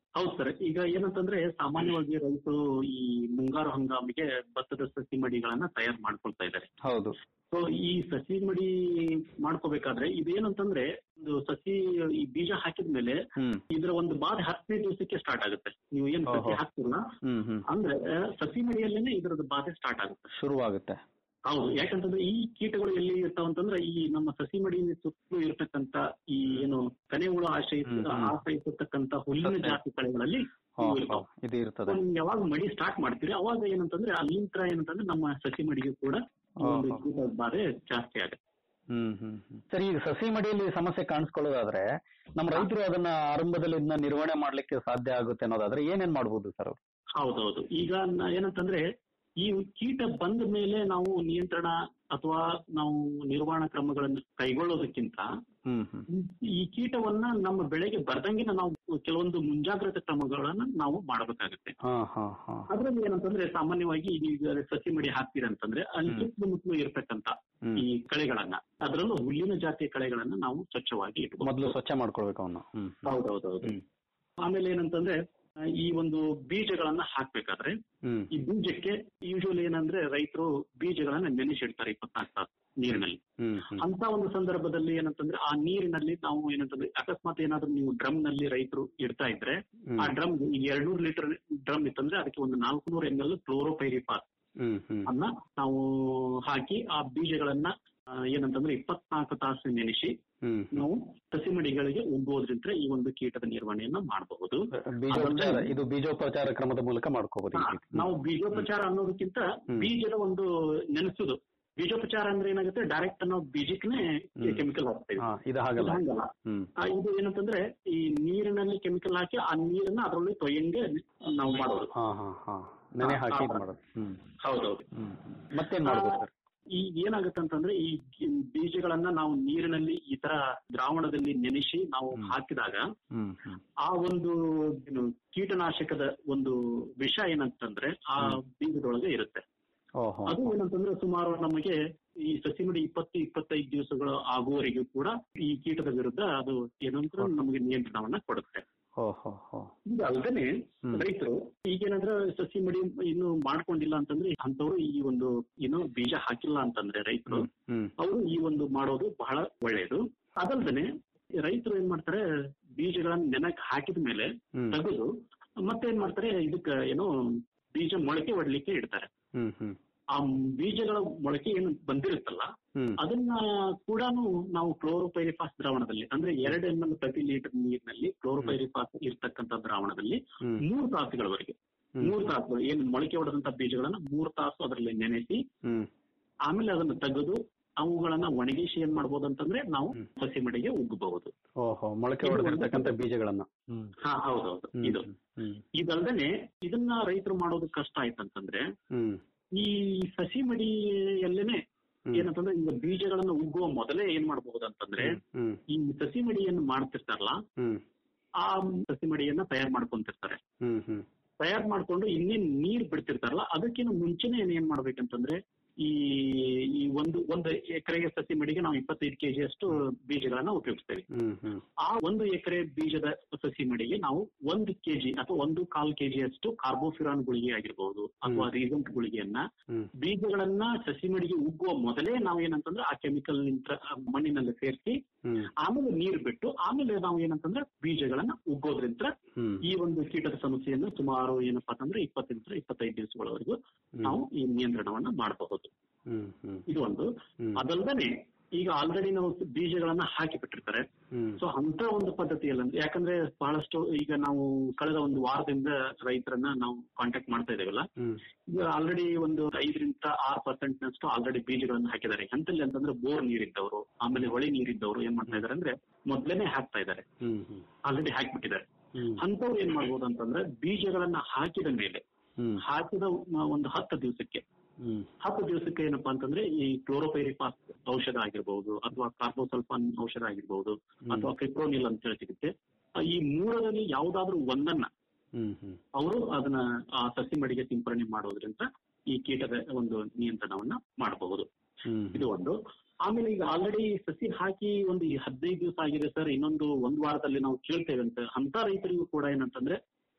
ಹೌದು ಸರ್ ಈಗ ಏನಂತಂದ್ರೆ ಸಾಮಾನ್ಯವಾಗಿ ರೈತರು ಈ ಮುಂಗಾರು ಹಂಗಾಮಿಗೆ ಭತ್ತದ ಸಸಿ ಮಡಿಗಳನ್ನ ತಯಾರು ಮಾಡ್ಕೊಳ್ತಾ ಇದ್ದಾರೆ ಹೌದು ಸೊ ಈ ಸಸಿ ಮಡಿ ಮಾಡ್ಕೋಬೇಕಾದ್ರೆ ಇದೇನಂತಂದ್ರೆ ಒಂದು ಸಸಿ ಈ ಬೀಜ ಹಾಕಿದ್ಮೇಲೆ ಹ್ಮ್ ಇದರ ಒಂದು ಬಾಧೆ ಹತ್ತನೇ ದಿವಸಕ್ಕೆ ಸ್ಟಾರ್ಟ್ ಆಗುತ್ತೆ ನೀವು ಏನ್ ಸಸಿ ಓಹೋ. ಹಾಕ್ತಿರಲ್ಲ ಹ್ಮ್ ಹ್ಮ್ ಅಂದ್ರೆ ಸಸಿ ಮಡಿಯಲ್ಲೇನೆ ಇದರದ ಬಾಧೆ ಸ್ಟಾರ್ಟ್ ಆಗುತ್ತೆ ಶುರುವಾಗುತ್ತೆ ಹೌದು ಯಾಕಂತಂದ್ರೆ ಈ ಕೀಟಗಳು ಎಲ್ಲಿ ಇರ್ತಾವಂತಂದ್ರೆ ಈ ನಮ್ಮ ಸಸಿ ಮಡಿ ಸುತ್ತಲೂ ಇರ್ತಕ್ಕಂತ ಈ ಏನು ಕನೆ ಹುಳ ಆಶ್ರಯಿಸ ಹ್ಮ್, ಹ್ಮ್. ಆಶ್ರಯಿಸತಕ್ಕಂತ ಹುಲ್ಲಿನ ಸಸ್ಯ. ಜಾತಿ ಕಳೆಗಳಲ್ಲಿ ಹಾ, ಇವು ಹಾ, ಇರ್ತಾವ ಇದು ಇರ್ತದೆ ನೀವು ಯಾವಾಗ ಮಡಿ ಸ್ಟಾರ್ಟ್ ಮಾಡ್ತೀರಿ ಅವಾಗ ಏನಂತಂದ್ರೆ ಅಲ್ಲಿಂತ್ರ ಏನಂತಂದ್ರೆ ನಮ್ಮ ಸಸಿ ಮಡಿಗೆ ಕೂಡ ಈ ಒಂದು ಓಹೋ. ಕೀಟದ ಬಾಧೆ ಜಾಸ್ತಿ ಆಗುತ್ತೆ ಹ್ಮ್ ಹ್ಮ್ ಹ್ಮ್. ಸರಿ ಈಗ ಸಸಿ ಮಡಿಯಲ್ಲಿ ಸಮಸ್ಯೆ ಕಾಣಿಸ್ಕೊಳ್ಳೋದಾದ್ರೆ ನಮ್ಮ ರೈತರು ಅದನ್ನ ಆರಂಭದಲ್ಲಿ ಇದನ್ನ ನಿರ್ವಹಣೆ ಮಾಡ್ಲಿಕ್ಕೆ ಸಾಧ್ಯ ಆಗುತ್ತೆ ಅನ್ನೋದಾದ್ರೆ ಏನೇನ್ ಮಾಡ್ಬೋದು ಸರ್ ಅವ್ರು ಹೌದೌದು ಈಗ ನ- ಏನಂತಂದ್ರೆ ಈ ಕೀಟ ಬಂದ ಮೇಲೆ ನಾವು ನಿಯಂತ್ರಣ ಅಥವಾ ನಾವು ನಿರ್ವಹಣಾ ಕ್ರಮಗಳನ್ನು ಕೈಗೊಳ್ಳೋದಕ್ಕಿಂತ ಹ್ಮ್ ಹ್ಮ್ ಈ ಕೀಟವನ್ನ ನಮ್ಮ ಬೆಳೆಗೆ ಬರ್ದಂಗಿನ ನಾವು ಕೆಲವೊಂದು ಮುಂಜಾಗ್ರತಾ ಕ್ರಮಗಳನ್ನ ನಾವು ಮಾಡಬೇಕಾಗುತ್ತೆ ಹಾ ಹಾ ಹಾ ಅದ್ರಲ್ಲಿ ಏನಂತಂದ್ರೆ ಸಾಮಾನ್ಯವಾಗಿ ಈಗ ಸಸಿ ಮಡಿ ಹಾಕ್ತೀರಂತಂದ್ರೆ ಅಲ್ಲಿ ಹ್ಮ್. ಸುತ್ತಮುತ್ತಲು ಇರ್ತಕ್ಕಂತ ಹ್ಮ್. ಈ ಕಳೆಗಳನ್ನ ಅದರಲ್ಲೂ ಹುಲ್ಲಿನ ಜಾತಿಯ ಕಳೆಗಳನ್ನ ನಾವು ಸ್ವಚ್ಛವಾಗಿ ಮೊದಲು ಇಟ್ಕೊಂಡು ಸ್ವಚ್ಛ ಮಾಡ್ಕೊಳ್ಬೇಕು ಅವನ್ನ ಹ್ಮ್ ಹೌದೌದೌದು ಹ್ಮ್ ಆಮೇಲೆ ಏನಂತಂದ್ರೆ ಆ, ಈ ಒಂದು ಬೀಜಗಳನ್ನ ಹಾಕ್ಬೇಕಾದ್ರೆ ಹ್ಮ್ ಈ ಬೀಜಕ್ಕೆ ಯೂಶುವಲಿ ಏನಂದ್ರೆ ರೈತರು ಬೀಜಗಳನ್ನ ನೆನೆಸಿಡ್ತಾರೆ ಇಪ್ಪತ್ನಾಲ್ಕು ತಾಸು ನೀರಿನಲ್ಲಿ ಹ್ಮ್ ಹ್ಮ್ ಅಂತ ಒಂದು ಸಂದರ್ಭದಲ್ಲಿ ಏನಂತಂದ್ರೆ ಆ ನೀರಿನಲ್ಲಿ ನಾವು ಏನಂತಂದ್ರೆ ಅಕಸ್ಮಾತ್ ಏನಾದ್ರೂ ನೀವು ಡ್ರಮ್ ನಲ್ಲಿ ರೈತರು ಇಡ್ತಾ ಇದ್ರೆ ಆ ಹ್ಮ್ ಡ್ರಮ್ ಈಗ ಎರಡ್ನೂರು ಲೀಟರ್ ಡ್ರಮ್ ಇತ್ತಂದ್ರೆ ಅದಕ್ಕೆ ಒಂದು ನಾಲ್ಕುನೂರ ಎಂ ಎಲ್ ಕ್ಲೋರೋಪೈರಿಫಾಸ್ ಹ್ಮ್ ಹ್ಮ್ ಅನ್ನ ನಾವು ಹಾಕಿ ಆ ಬೀಜಗಳನ್ನ ಆ, ಏನಂತಂದ್ರೆ ಇಪ್ಪತ್ನಾಲ್ಕು ತಾಸು ನೆನೆಸಿ ಹ್ಮ್ ನಾವು ಸಸಿಮಡಿಗಳಿಗೆ ಉಗ್ಗೋದ್ರಿಂದ ಈ ಒಂದು ಕೀಟದ ನಿರ್ವಹಣೆಯನ್ನ ಮಾಡಬಹುದು ಬೀಜೋಪಚಾರ ಇದು ಬೀಜೋಪಚಾರ ಕ್ರಮದ ಮೂಲಕ ಮಾಡ್ಕೋಬಹುದು ಈ ರೀತಿ. ನಾವು ಬೀಜೋಪಚಾರ ಅನ್ನೋದಕ್ಕಿಂತ ಹ್ಮ್. ಬೀಜದ ಒಂದು ನೆನೆಸುದು ಬೀಜೋಪಚಾರ ಅಂದ್ರೆ ಏನಾಗುತ್ತೆ ಡೈರೆಕ್ಟ್ ನಾವು ಬೀಜಕ್ಕನೆ ಹ್ಮ್. ಕೆಮಿಕಲ್ ಹಾಕ್ತೇವೆ ಹಾ ಇದು ಹಾಗಲ್ಲ ಇದು ಹಂಗಲ್ಲ ಹ್ಮ್ ಆ, ಇದು ಏನಂತಂದ್ರೆ ಈ ನೀರಿನಲ್ಲಿ ಕೆಮಿಕಲ್ ಹಾಕಿ ಆ ನೀರನ್ನ ಅದರಲ್ಲಿ ತೊಯ್ಯಂಗೆ ನಾವು ಮಾಡೋದು ಹಾ ಹಾ ಹಾ ನೆನೆ ಹಾ, ಹಾಕಿ ಹಾ. ಇದು ಮಾಡೋದು ಹ್ಮ್ ಹೌದೌದು ಹ್ಮ್ ಹ್ಮ್. ಮತ್ತೇನ್ ಮಾಡ್ಬೋದು ಸರ್ ಈಗ ಏನಾಗುತ್ತೆ ಅಂತಂದ್ರೆ ಈ ಗಿ- ಬೀಜಗಳನ್ನ ನಾವು ನೀರಿನಲ್ಲಿ ಈ ತರ ದ್ರಾವಣದಲ್ಲಿ ನೆನೆಸಿ ನಾವು ಹ್ಮ್. ಹಾಕಿದಾಗ ಹ್ಮ್ ಹ್ಮ್ ಆ ಒಂದು ಏನು ಕೀಟನಾಶಕದ ಒಂದು ವಿಷ ಏನಂತಂದ್ರೆ ಆ ಬೀಜದೊಳಗೆ ಇರುತ್ತೆ ಓಹೋ ಅದು ಏನಂತಂದ್ರೆ ಸುಮಾರು ನಮಗೆ ಈ ಸಸಿಮಡಿ ಇಪ್ಪತ್ತು ಇಪ್ಪತ್ತೈದು ದಿವಸಗಳು ಆಗುವವರೆಗೂ ಕೂಡ ಈ ಕೀಟದ ವಿರುದ್ಧ ಅದು ಏನಂದ್ರೆ ನಮಗೆ ನಿಯಂತ್ರಣವನ್ನ ಕೊಡುತ್ತೆ ಓಹೋ ಹೋ ಇದು ಅಲ್ಲದೆ ಹ್ಮ್. ರೈತರು ಈಗೇನಾದ್ರೆ ಸಸಿ ಮಡಿ ಇನ್ನು ಮಾಡ್ಕೊಂಡಿಲ್ಲ ಅಂತಂದ್ರೆ ಅಂತವ್ರು ಈ ಒಂದು ಏನು ಬೀಜ ಹಾಕಿಲ್ಲ ಅಂತಂದ್ರೆ ರೈತರು ಹ್ಮ್ ಹ್ಮ್ ಅವರು ಈ ಒಂದು ಮಾಡೋದು ಬಹಳ ಒಳ್ಳೆಯದು ಅದಲ್ದೇನೆ ರೈತರು ಏನ್ ಮಾಡ್ತಾರೆ ಬೀಜಗಳನ್ನ ನೆನಕ್ ಹಾಕಿದ ಮೇಲೆ ಹ್ಮ್ ತೆಗೆದು ಮತ್ತೇನ್ ಮಾಡ್ತಾರೆ ಇದಕ್ಕ ಏನೋ ಬೀಜ ಮೊಳಕೆ ಹೊಡ್ಲಿಕ್ಕೆ ಇಡ್ತಾರೆ ಹ್ಮ್ ಹ್ಮ್ ಆ ಬೀಜಗಳ ಮೊಳಕೆ ಏನು ಬಂದಿರುತ್ತಲ್ಲ ಹ್ಮ್ ಅದನ್ನ ಕೂಡ ನಾವು ಕ್ಲೋರೋಪೈರಿಫಾಸ್ ದ್ರಾವಣದಲ್ಲಿ ಅಂದ್ರೆ ಎರಡು ಎಂ ಎಲ್ ಪ್ರತಿ ಲೀಟರ್ ನೀರಿನಲ್ಲಿ ಕ್ಲೋರೋಪೈರಿಫಾಸ್ ಇರ್ತಕ್ಕಂಥ ದ್ರಾವಣದಲ್ಲಿ ಹ್ಮ್ ಮೂರು ತಾಸುಗಳವರೆಗೆ ಹ್ಮ್. ಮೂರು ತಾಸುಗಳು ಏನು ಮೊಳಕೆ ಹೊಡೆದಂತ ಬೀಜಗಳನ್ನ ಮೂರು ತಾಸು ಅದರಲ್ಲಿ ನೆನೆಸಿ ಹ್ಮ್ ಆಮೇಲೆ ಅದನ್ನ ತೆಗೆದು ಅವುಗಳನ್ನ ಒಣಗಿಸಿ ಏನ್ ಮಾಡ್ಬೋದು ಅಂತಂದ್ರೆ ನಾವು ಹ್ಮ್. ಸಸಿ ಮಡಿಗೆ ಉಗ್ಗಬಹುದು ಓಹೋ ಮೊಳಕೆ ಇದು ಹೊಡೆದಿರ್ತಕ್ಕಂಥ ಒಂದು- ಬೀಜಗಳನ್ನ ಹ್ಮ್ ಹಾ ಹೌದೌದು ಹ್ಮ್ ಇದು ಹ್ಮ್ ಇದಲ್ದೇನೆ ಇದನ್ನ ರೈತರು ಮಾಡೋದು ಕಷ್ಟ ಆಯ್ತಂತಂದ್ರೆ ಹ್ಮ್ ಈ ಸಸಿ ಮಡಿಯಲ್ಲೇನೆ ಹ್ಮ್. ಏನಂತಂದ್ರೆ ಈಗ ಬೀಜಗಳನ್ನ ಉಗ್ಗುವ ಮೊದಲೇ ಏನ್ ಮಾಡಬಹುದು ಅಂತಂದ್ರೆ ಹ್ಮ್ ಈ ಸಸಿ ಮಡಿಯನ್ನು ಮಾಡ್ತಿರ್ತಾರಲ್ಲ ಹ್ಮ್ ಆ ಸಸಿ ಮಡಿಯನ್ನ ತಯಾರು ಮಾಡ್ಕೊಂತಿರ್ತಾರೆ ಹ್ಮ್ ಹ್ಮ್ ತಯಾರು ಮಾಡ್ಕೊಂಡು ಇನ್ನೇನ್ ನೀರ್ ಬಿಡ್ತಿರ್ತಾರಲ್ಲ ಅದಕ್ಕಿಂತ ಮುಂಚೆನೆ ಏನ್ ಏನ್ ಮಾಡ್ಬೇಕಂತಂದ್ರೆ ಈ ಈ ಒಂದು ಒಂದು ಎಕರೆಗೆ ಸಸಿ ಮಡಿಗೆ ನಾವು ಇಪ್ಪತ್ತೈದು ಕೆಜಿ ಅಷ್ಟು ಬೀಜಗಳನ್ನ ಉಪಯೋಗಿಸ್ತೇವೆ ಹ್ಮ್ ಹ್ಮ್ ಆ ಒಂದು ಎಕರೆ ಬೀಜದ ಸಸಿ ಮಡಿಗೆ ನಾವು ಒಂದು ಕೆಜಿ ಅಥವಾ ಒಂದು ಕಾಲ್ ಕೆಜಿ ಅಷ್ಟು ಕಾರ್ಬೋಫಿರಾನ್ ಗುಳಿಗೆ ಆಗಿರ್ಬಹುದು ಅಥವಾ ರೀಸೆಂಟ್ ಗುಳಿಗೆಯನ್ನ ಹ್ಮ್ ಬೀಜಗಳನ್ನ ಸಸಿ ಮಡಿಗೆ ಉಗ್ಗುವ ಮೊದಲೇ ನಾವು ಏನಂತಂದ್ರೆ ಆ ಕೆಮಿಕಲ್ ಮಣ್ಣಿನಲ್ಲಿ ಸೇರಿಸಿ ಹ್ಮ್ ಆಮೇಲೆ ನೀರು ಬಿಟ್ಟು ಆಮೇಲೆ ನಾವು ಏನಂತಂದ್ರೆ ಬೀಜಗಳನ್ನ ಉಗ್ಗೋದ್ರಿಂದ ಹ್ಮ್ ಈ ಒಂದು ಕೀಟದ ಸಮಸ್ಯೆಯನ್ನು ಸುಮಾರು ಏನಪ್ಪಾ ಅಂತಂದ್ರೆ ಇಪ್ಪತ್ತರಿಂದ ಇಪ್ಪತ್ತೈದು ದಿವಸಗಳವರೆಗೂ ನಾವು ಈ ನಿಯಂತ್ರಣವನ್ನ ಮಾಡಬಹುದು ಹ್ಮ್ ಹ್ಮ್ ಇದು ಒಂದು ಹ್ಮ್ ಅದಲ್ದೇನೆ ಈಗ ಆಲ್ರೆಡಿ ನಾವು ಬೀಜಗಳನ್ನ ಹಾಕಿ ಬಿಟ್ಟಿರ್ತಾರೆ ಹ್ಮ್ ಸೊ ಅಂತ ಒಂದು ಪದ್ಧತಿಯಲ್ಲಿ ಅಂದ್ರೆ ಯಾಕಂದ್ರೆ ಬಹಳಷ್ಟು ಈಗ ನಾವು ಕಳೆದ ಒಂದು ವಾರದಿಂದ ರೈತರನ್ನ ನಾವು ಕಾಂಟ್ಯಾಕ್ಟ್ ಮಾಡ್ತಾ ಇದ್ದೇವಲ್ಲ ಹ್ಮ್ ಈಗ ಆಲ್ರೆಡಿ ಒಂದು ಐದರಿಂದ ಆರು ಪರ್ಸೆಂಟ್ ನಷ್ಟು ಆಲ್ರೆಡಿ ಬೀಜಗಳನ್ನ ಹಾಕಿದ್ದಾರೆ ಅಂತಲ್ಲಿ ಅಂತಂದ್ರೆ ಬೋರ್ ನೀರಿದ್ದವರು ಆಮೇಲೆ ಹೊಳೆ ನೀರಿದ್ದವರು ಏನ್ ಮಾಡ್ತಾ ಇದಾರೆ ಅಂದ್ರೆ ಮೊದ್ಲೇನೆ ಹಾಕ್ತಾ ಇದ್ದಾರೆ ಹ್ಮ್ ಹ್ಮ್ ಆಲ್ರೆಡಿ ಹಾಕ್ಬಿಟ್ಟಿದ್ದಾರೆ ಹ್ಮ್ ಅಂತವ್ರು ಏನ್ ಮಾಡ್ಬೋದು ಅಂತಂದ್ರೆ ಬೀಜಗಳನ್ನ ಹಾಕಿದ ಮೇಲೆ ಹ್ಮ್ ಹಾಕಿದ ಮ- ಒಂದು ಹತ್ತು ದಿವಸಕ್ಕೆ ಹ್ಮ್ ಹತ್ತು ದಿವಸಕ್ಕೆ ಏನಪ್ಪಾ ಅಂತಂದ್ರೆ ಈ ಕ್ಲೋರೋಪೈರಿಫಾಸ್ ಔಷಧ ಆಗಿರ್ಬಹುದು ಅಥವಾ ಕಾರ್ಬೋಸಲ್ಫಾನ್ ಔಷಧ ಆಗಿರ್ಬಹುದು ಅಥವಾ ಕ್ರಿಪ್ರೋನಿಲ್ ಅಂತ ಹೇಳಿ ಸಿಗುತ್ತೆ ಆ, ಈ ಮೂರರಲ್ಲಿ ಯಾವ್ದಾದ್ರು ಒಂದನ್ನ ಹ್ಮ್ ಹ್ಮ್ ಅವರು ಅದನ್ನ ಆ ಸಸಿ ಮಡಿಗೆ ಸಿಂಪರಣೆ ಮಾಡೋದ್ರಿಂದ ಈ ಕೀಟದ ಒಂದು ನಿಯಂತ್ರಣವನ್ನ ಮಾಡಬಹುದು ಹ್ಮ್ ಇದು ಒಂದು ಆಮೇಲೆ ಈಗ ಆಲ್ರೆಡಿ ಸಸಿ ಹಾಕಿ ಒಂದು ಈ ಹದಿನೈದು ದಿವಸ ಆಗಿದೆ ಸರ್ ಇನ್ನೊಂದು ಒಂದ್ ವಾರದಲ್ಲಿ ನಾವು ಕೇಳ್ತೇವೆ ಅಂತ ಅಂತ ರೈತರಿಗೂ ಕೂಡ ಏನಂತಂದ್ರೆ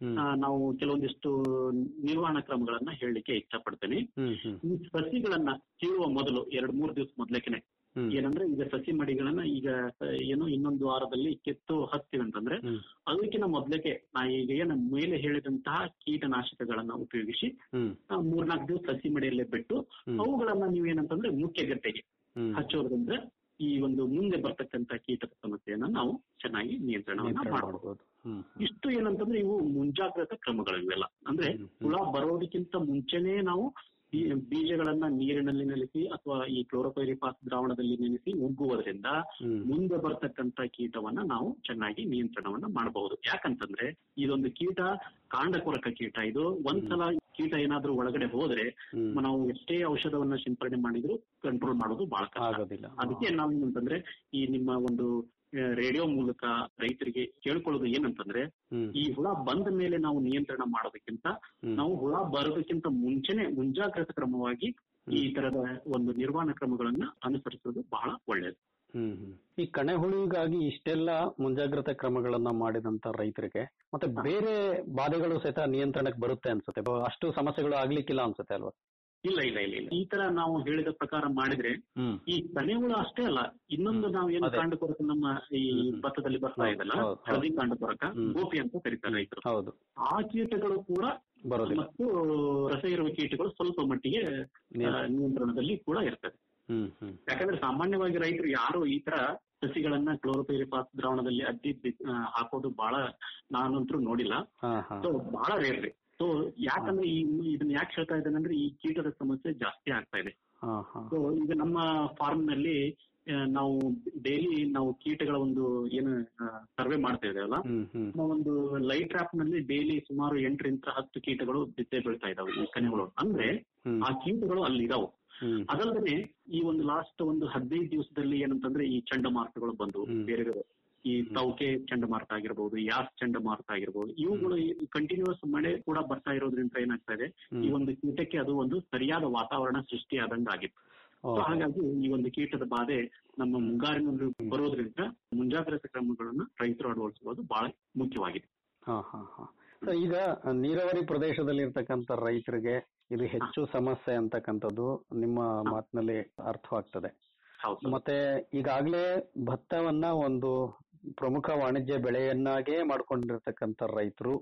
ಹ್ಮ್. ಆ, ನಾವು ಕೆಲವೊಂದಿಷ್ಟು ನಿರ್ವಹಣಾ ಕ್ರಮಗಳನ್ನ ಹೇಳಲಿಕ್ಕೆ ಇಷ್ಟಪಡ್ತೇನೆ ಹ್ಮ್ ಹ್ಮ್ ಈ ಸಸಿಗಳನ್ನ ಕೀಳುವ ಮೊದಲು ಎರಡ್ ಮೂರ್ ದಿವಸ ಮೊದ್ಲೇನೆ ಹ್ಮ್. ಏನಂದ್ರೆ ಈಗ ಸಸಿ ಮಡಿಗಳನ್ನ ಈಗ ಆ, ಏನು ಇನ್ನೊಂದು ವಾರದಲ್ಲಿ ಕಿತ್ತು ಹಚ್ತೀವಿ ಅಂತಂದ್ರೆ ಹ್ಮ್. ಅದಕ್ಕಿಂತ ಮೊದ್ಲೇಕೆ ನಾ ಈಗ ಏನು ಮೇಲೆ ಹೇಳಿದಂತಹ ಕೀಟನಾಶಕಗಳನ್ನ ಉಪಯೋಗಿಸಿ ಹ್ಮ್ ಆ, ಮೂರ್ನಾಲ್ಕು ದಿವಸ ಸಸಿ ಮಡಿಯಲ್ಲೇ ಬಿಟ್ಟು ಹ್ಮ್. ಅವುಗಳನ್ನ ನೀವೇನಂತಂದ್ರೆ ಮುಖ್ಯ ಗದ್ದೆಗೆ ಹ್ಮ್. ಹಚ್ಚೋದ್ರಿಂದ ಈ ಒಂದು ಮುಂದೆ ಬರ್ತಕ್ಕಂತ ಕೀಟದ ಸಮಸ್ಯೆಯನ್ನ ನಾವು ಚೆನ್ನಾಗಿ ನಿಯಂತ್ರಣವನ್ನ ನಿಯಂತ್ರಣ ಮಾಡಬಹುದು ಮಾಡ್ಬೋದು ಹ್ಮ್ ಇಷ್ಟು ಏನಂತಂದ್ರೆ ಇವು ಮುಂಜಾಗ್ರತಾ ಕ್ರಮಗಳು ಇವೆಲ್ಲ ಅಂದ್ರೆ ಹುಳ ಬರೋದಕ್ಕಿಂತ ಮುಂಚೆನೆ ನಾವು ಈ ಬೀಜಗಳನ್ನ ನೀರಿನಲ್ಲಿ ನೆನೆಸಿ ಅಥವಾ ಈ ಕ್ಲೋರೋಪೈರಿಫಾಸ್ ದ್ರಾವಣದಲ್ಲಿ ನೆನೆಸಿ ಉಗ್ಗುವುದರಿಂದ ಹ್ಮ್. ಮುಂದೆ ಬರ್ತಕ್ಕಂತ ಕೀಟವನ್ನ ನಾವು ಚೆನ್ನಾಗಿ ನಿಯಂತ್ರಣವನ್ನ ಮಾಡಬಹುದು ಯಾಕಂತಂದ್ರೆ ಇದೊಂದು ಕೀಟ ಕಾಂಡಕೊರಕ ಕೀಟ ಇದು ಒಂದ್ಸಲ ಕೀಟ ಏನಾದ್ರೂ ಒಳಗಡೆ ಹೋದ್ರೆ ಹ್ಮ್. ನಾವು ಎಷ್ಟೇ ಔಷಧವನ್ನ ಸಿಂಪರಣೆ ಮಾಡಿದ್ರು ಕಂಟ್ರೋಲ್ ಮಾಡೋದು ಬಹಳ ಕಷ್ಟ ಆಗೋದಿಲ್ಲ ಅದಕ್ಕೆ ನಾವು ಏನಂತಂದ್ರೆ ಈ ನಿಮ್ಮ ಒಂದು ರೇಡಿಯೋ ಮೂಲಕ ರೈತರಿಗೆ ಕೇಳ್ಕೊಳ್ಳೋದು ಏನಂತಂದ್ರೆ ಹ್ಮ್. ಈ ಹುಳ ಬಂದ ಮೇಲೆ ನಾವು ನಿಯಂತ್ರಣ ಮಾಡೋದಕ್ಕಿಂತ ಹ್ಮ್. ನಾವು ಹುಳ ಬರೋದಕ್ಕಿಂತ ಮುಂಚೆನೆ ಮುಂಜಾಗ್ರತಾ ಕ್ರಮವಾಗಿ ಈ ತರದ ಒಂದು ನಿರ್ವಹಣಾ ಕ್ರಮಗಳನ್ನ ಅನುಸರಿಸೋದು ಬಹಳ ಒಳ್ಳೆಯದು ಹ್ಮ್ ಹ್ಮ್. ಈ ಕಣೆ ಹುಳುವಿಗಾಗಿ ಇಷ್ಟೆಲ್ಲ ಮುಂಜಾಗ್ರತಾ ಕ್ರಮಗಳನ್ನ ಮಾಡಿದಂತ ರೈತರಿಗೆ ಮತ್ತೆ ಬೇರೆ ಬಾಧೆಗಳು ಸಹಿತ ನಿಯಂತ್ರಣಕ್ಕೆ ಬರುತ್ತೆ ಅನ್ಸುತ್ತೆ ಬ- ಅಷ್ಟು ಸಮಸ್ಯೆಗಳು ಆಗ್ಲಿಕ್ಕಿಲ್ಲ ಅನ್ಸುತ್ತೆ ಅಲ್ವಾ ಇಲ್ಲ ಇಲ್ಲ ಇಲ್ಲ ಇಲ್ಲ ಈ ತರ ನಾವು ಹೇಳಿದ ಪ್ರಕಾರ ಮಾಡಿದ್ರೆ ಹ್ಮ್ ಈ ಕನೆ ಹುಳ ಅಷ್ಟೇ ಅಲ್ಲ ಇನ್ನೊಂದು ನಾವು ಏನು ಅದೇ. ಕಾಂಡ ಕೊರಕ ನಮ್ಮ ಈ ಭತ್ತದಲ್ಲಿ ಬರ್ತಾ ಹೌದು, ಇದಲ್ಲ ಹೌದು, ಹೌದು. ಹಳದಿ ಕಾಂಡ ಕೊರಕ ಹ್ಮ್. ಗೋಪಿ ಅಂತ ಕರೀತಾರೆ ರೈತರು ಹೌದು ಆ ಕೀಟಗಳು ಕೂಡ ಬರೋದಿಲ್ಲ ಮತ್ತು ರಸ ಇರುವ ಕೀಟಗಳು ಸ್ವಲ್ಪ ಮಟ್ಟಿಗೆ ಆ, ನಿಯಂತ್ರಣದಲ್ಲಿ ಕೂಡ ಇರ್ತದೆ ಹ್ಮ್ ಹ್ಮ್ ಯಾಕಂದ್ರೆ ಸಾಮಾನ್ಯವಾಗಿ ರೈತರು ಯಾರು ಈ ತರ ಸಸಿಗಳನ್ನ ಕ್ಲೋರೋಪೈರಿಫಾಸ್ ದ್ರಾವಣದಲ್ಲಿ ಅದ್ದಿ ಬಿ- ಆ, ಹಾಕೋದು ಬಹಳ ನಾನಂತರೂ ನೋಡಿಲ್ಲ ಹಾ ಹಾ ಸೊ ಬಹಳ ರೇರ್ ರೀ ಸೊ ಯಾಕಂದ್ರೆ ಈ ಇದನ್ನ ಯಾಕೆ ಹೇಳ್ತಾ ಇದ್ದೇನೆ ಅಂದ್ರೆ ಈ ಕೀಟದ ಸಮಸ್ಯೆ ಜಾಸ್ತಿ ಆಗ್ತಾ ಇದೆ ಹಾ ಹಾ ಸೊ ಈಗ ನಮ್ಮ ಫಾರ್ಮ್ ನಲ್ಲಿ ಆ, ನಾವು ಡೈಲಿ ನಾವು ಕೀಟಗಳ ಒಂದು ಏನು ಸರ್ವೆ ಮಾಡ್ತಾ ಇದ್ದೇವಲ್ಲ ಹ್ಮ್ ಹ್ಮ್ ನಮ್ಮ ಒಂದು ಲೈಟ್ ಟ್ರಾಪ್ ನಲ್ಲಿ ಡೈಲಿ ಸುಮಾರು ಎಂಟರಿಂದ ಹತ್ತು ಕೀಟಗಳು ಬಿದ್ದೆ ಬೀಳ್ತಾ ಇದಾವೆ ಈ ಕನೆಗಳು ಅಂದ್ರೆ ಹ್ಮ್. ಆ ಕೀಟಗಳು ಅಲ್ಲಿ ಇದಾವೆ ಹ್ಮ್ ಅದಲ್ಲದೆ ಈ ಒಂದು ಲಾಸ್ಟ್ ಒಂದು ಹದಿನೈದು ದಿವಸದಲ್ಲಿ ಏನಂತಂದ್ರೆ ಈ ಚಂಡಮಾರುತಗಳು ಬಂದು ಬೇರೆ ಬೇರೆ ಈ ತೌಕೆ ಚಂಡಮಾರುತ ಆಗಿರ್ಬೋದು ಯಾಸ್ ಚಂಡಮಾರುತ ಆಗಿರ್ಬೋದು ಇವುಗಳು ಕಂಟಿನ್ಯೂಸ್ ಮಳೆ ಕೂಡ ಬರ್ತಾ ಇರೋದ್ರಿಂದ ಏನಾಗ್ತಾ ಇದೆ ಈ ಒಂದು ಕೀಟಕ್ಕೆ ಅದು ಒಂದು ಸರಿಯಾದ ವಾತಾವರಣ ಸೃಷ್ಟಿಯಾದಂಗ ಆಗಿತ್ತು ಓ. So ಹಾಗಾಗಿ ಈ ಒಂದು ಕೀಟದ ಬಾಧೆ ನಮ್ಮ ಮುಂಗಾರಿನಲ್ಲಿ ಬರೋದ್ರಿಂದ ಮುಂಜಾಗ್ರತಾ ಕ್ರಮಗಳನ್ನು ರೈತರು ಅಳವಡಿಸುವುದು ಬಹಳ ಮುಖ್ಯವಾಗಿದೆ ಹಾ ಹಾ ಹಾ ಸೊ ಈಗ ನೀರಾವರಿ ಪ್ರದೇಶದಲ್ಲಿ ಇರ್ತಕ್ಕಂಥ ರೈತರಿಗೆ ಇದು ಹೆಚ್ಚು ಸಮಸ್ಯೆ ಅಂತಕ್ಕಂಥದ್ದು ನಿಮ್ಮ ಮಾತಿನಲ್ಲಿ ಅರ್ಥವಾಗ್ತದೆ ಮತ್ತೆ ಈಗಾಗಲೇ ಭತ್ತವನ್ನ ಒಂದು ಪ್ರಮುಖ ವಾಣಿಜ್ಯ ಬೆಳೆಯನ್ನಾಗೇ ಮಾಡ್ಕೊಂಡಿರ್ತಕ್ಕಂಥ ರೈತರು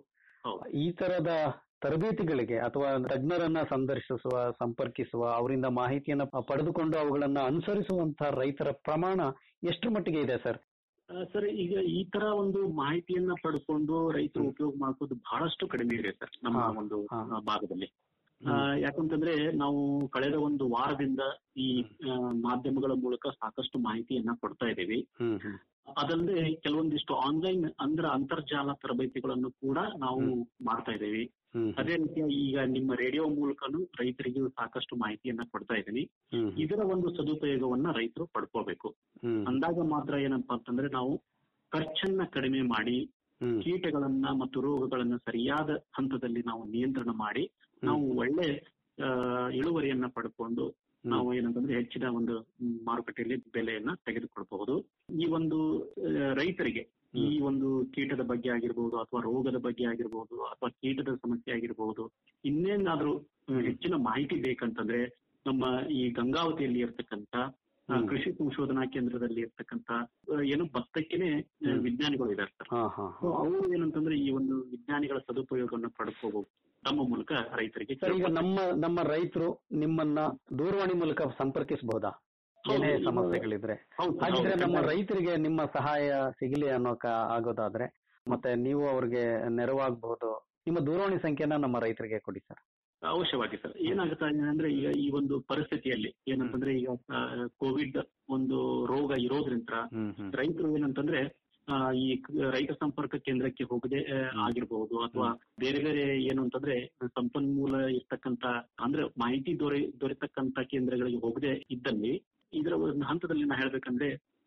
ಈ ತರದ ತರಬೇತಿಗಳಿಗೆ ಅಥವಾ ತಜ್ಞರನ್ನ ಸಂದರ್ಶಿಸುವ ಸಂಪರ್ಕಿಸುವ ಅವರಿಂದ ಮಾಹಿತಿಯನ್ನ ಪಡೆದುಕೊಂಡು ಅವುಗಳನ್ನ ಅನುಸರಿಸುವಂತಹ ರೈತರ ಪ್ರಮಾಣ ಎಷ್ಟು ಮಟ್ಟಿಗೆ ಇದೆ ಸರ್ ಆ, ಸರ್ ಈಗ ಈ ತರ ಒಂದು ಮಾಹಿತಿಯನ್ನ ಪಡ್ಕೊಂಡು ರೈತರು ಉಪಯೋಗ ಮಾಡ್ಕೋದು ಬಹಳಷ್ಟು ಕಡಿಮೆ ಇದೆ ಸರ್ ನಮ್ಮ ಹಾ, ಒಂದು ಹಾ. ಆ, ಭಾಗದಲ್ಲಿ ಆ, ಯಾಕಂತಂದ್ರೆ ನಾವು ಕಳೆದ ಒಂದು ವಾರದಿಂದ ಈ ಆ, ಮಾಧ್ಯಮಗಳ ಮೂಲಕ ಸಾಕಷ್ಟು ಮಾಹಿತಿಯನ್ನ ಕೊಡ್ತಾ ಇದ್ದೀವಿ ಹ್ಮ್ ಹ್ಮ್ ಅದಲ್ಲದೆ ಕೆಲವೊಂದಿಷ್ಟು ಆನ್ಲೈನ್ ಅಂದ್ರೆ ಅಂತರ್ಜಾಲ ತರಬೇತಿಗಳನ್ನು ಕೂಡ ನಾವು ಮಾಡ್ತಾ ಇದ್ದೀವಿ ಹ್ಮ್ ಅದೇ ರೀತಿಯ ಈಗ ನಿಮ್ಮ ರೇಡಿಯೋ ಮೂಲಕನೂ ರೈತರಿಗೆ ಸಾಕಷ್ಟು ಮಾಹಿತಿಯನ್ನ ಕೊಡ್ತಾ ಇದ್ದೀನಿ ಹ್ಮ್ ಇದರ ಒಂದು ಸದುಪಯೋಗವನ್ನ ರೈತರು ಪಡ್ಕೋಬೇಕು ಹ್ಮ್ ಅಂದಾಗ ಮಾತ್ರ ಏನಪ್ಪಾ ಅಂತಂದ್ರೆ ನಾವು ಖರ್ಚನ್ನ ಕಡಿಮೆ ಮಾಡಿ ಹ್ಮ್ ಕೀಟಗಳನ್ನ ಮತ್ತು ರೋಗಗಳನ್ನ ಸರಿಯಾದ ಹಂತದಲ್ಲಿ ನಾವು ನಿಯಂತ್ರಣ ಮಾಡಿ ನಾವು ಒಳ್ಳೆ ಆ, ಇಳುವರಿಯನ್ನ ಪಡ್ಕೊಂಡು ನಾವು ಏನಂತಂದ್ರೆ ಹೆಚ್ಚಿನ ಒಂದು ಮ್, ಮಾರುಕಟ್ಟೆಯಲ್ಲಿ ಬೆಲೆಯನ್ನ ತೆಗೆದುಕೊಳ್ಬಹುದು ಈ ಒಂದು ಆ, ರೈತರಿಗೆ ಈ ಒಂದು ಕೀಟದ ಬಗ್ಗೆ ಆಗಿರ್ಬೋದು ಅಥವಾ ರೋಗದ ಬಗ್ಗೆ ಆಗಿರ್ಬೋದು ಅಥವಾ ಕೀಟದ ಸಮಸ್ಯೆ ಆಗಿರ್ಬೋದು ಇನ್ನೇನಾದ್ರೂ ಆ, ಹೆಚ್ಚಿನ ಮಾಹಿತಿ ಬೇಕಂತಂದ್ರೆ ನಮ್ಮ ಈ ಗಂಗಾವತಿಯಲ್ಲಿ ಇರ್ತಕ್ಕಂತ ಆ, ಕೃಷಿ ಸಂಶೋಧನಾ ಕೇಂದ್ರದಲ್ಲಿ ಇರ್ತಕ್ಕಂತ ಆ, ಏನು ಭತ್ತಕ್ಕೆನೆ ಆ, ವಿಜ್ಞಾನಿಗಳು ಇದ್ದಾರೆ ಸರ್ ಹಾ ಹಾ ಸೊ ಅವರು ಏನಂತಂದ್ರೆ ಈ ಒಂದು ವಿಜ್ಞಾನಿಗಳ ಸದುಪಯೋಗವನ್ನು ಪಡ್ಕೋಬಹುದು ತಮ್ಮ ಮೂಲಕ ರೈತರಿಗೆ ಸರ್ ಈಗ ನಮ್ಮ ನಮ್ಮ ರೈತರು ನಿಮ್ಮನ್ನ ದೂರವಾಣಿ ಮೂಲಕ ಸಂಪರ್ಕಿಸಬಹುದಾ ಏನೇ ಹೌದು, ಸಮಸ್ಯೆಗಳಿದ್ರೆ ಹೌದು, ಹಾಗಿದ್ರೆ ಹೌದು. ನಮ್ಮ ರೈತರಿಗೆ ನಿಮ್ಮ ಸಹಾಯ ಸಿಗಲಿ ಅನ್ನೋಕ ಆಗೋದಾದ್ರೆ ಮತ್ತೆ ನೀವು ಅವ್ರಿಗೆ ನೆರವಾಗಬಹುದು ನಿಮ್ಮ ದೂರವಾಣಿ ಸಂಖ್ಯೆನ ನಮ್ಮ ರೈತರಿಗೆ ಕೊಡಿ ಸರ್ ಅವಶ್ಯವಾಗಿ ಸರ್ ಏನಾಗುತ್ತಾ ಇದೆ ಅಂದ್ರೆ ಈಗ ಈ ಒಂದು ಪರಿಸ್ಥಿತಿಯಲ್ಲಿ ಏನಂತಂದ್ರೆ ಈಗ ಕೋವಿಡ್ ಒಂದು ರೋಗ ಇರೋದ್ರಿಂದ ಹ್ಮ್ ಹ್ಮ್ ರೈತರು ಏನಂತಂದ್ರೆ ಆ, ಈ ಕ- ರೈತ ಸಂಪರ್ಕ ಕೇಂದ್ರಕ್ಕೆ ಹೋಗದೆ ಆ, ಆಗಿರ್ಬಹುದು ಅಥವಾ ಬೇರೆ ಬೇರೆ ಏನು ಅಂತಂದ್ರೆ ಸಂಪನ್ಮೂಲ ಇರ್ತಕ್ಕಂತ ಅಂದ್ರೆ ಮಾಹಿತಿ ದೊರೆ ದೊರೆತಕ್ಕಂತ ಕೇಂದ್ರಗಳಿಗೆ ಹೋಗದೆ ಇದ್ದಲ್ಲಿ ಇದರ ಒಂದು ಹಂತದಲ್ಲಿ ನಾ ಹೇಳ್ಬೇಕಂದ್ರೆ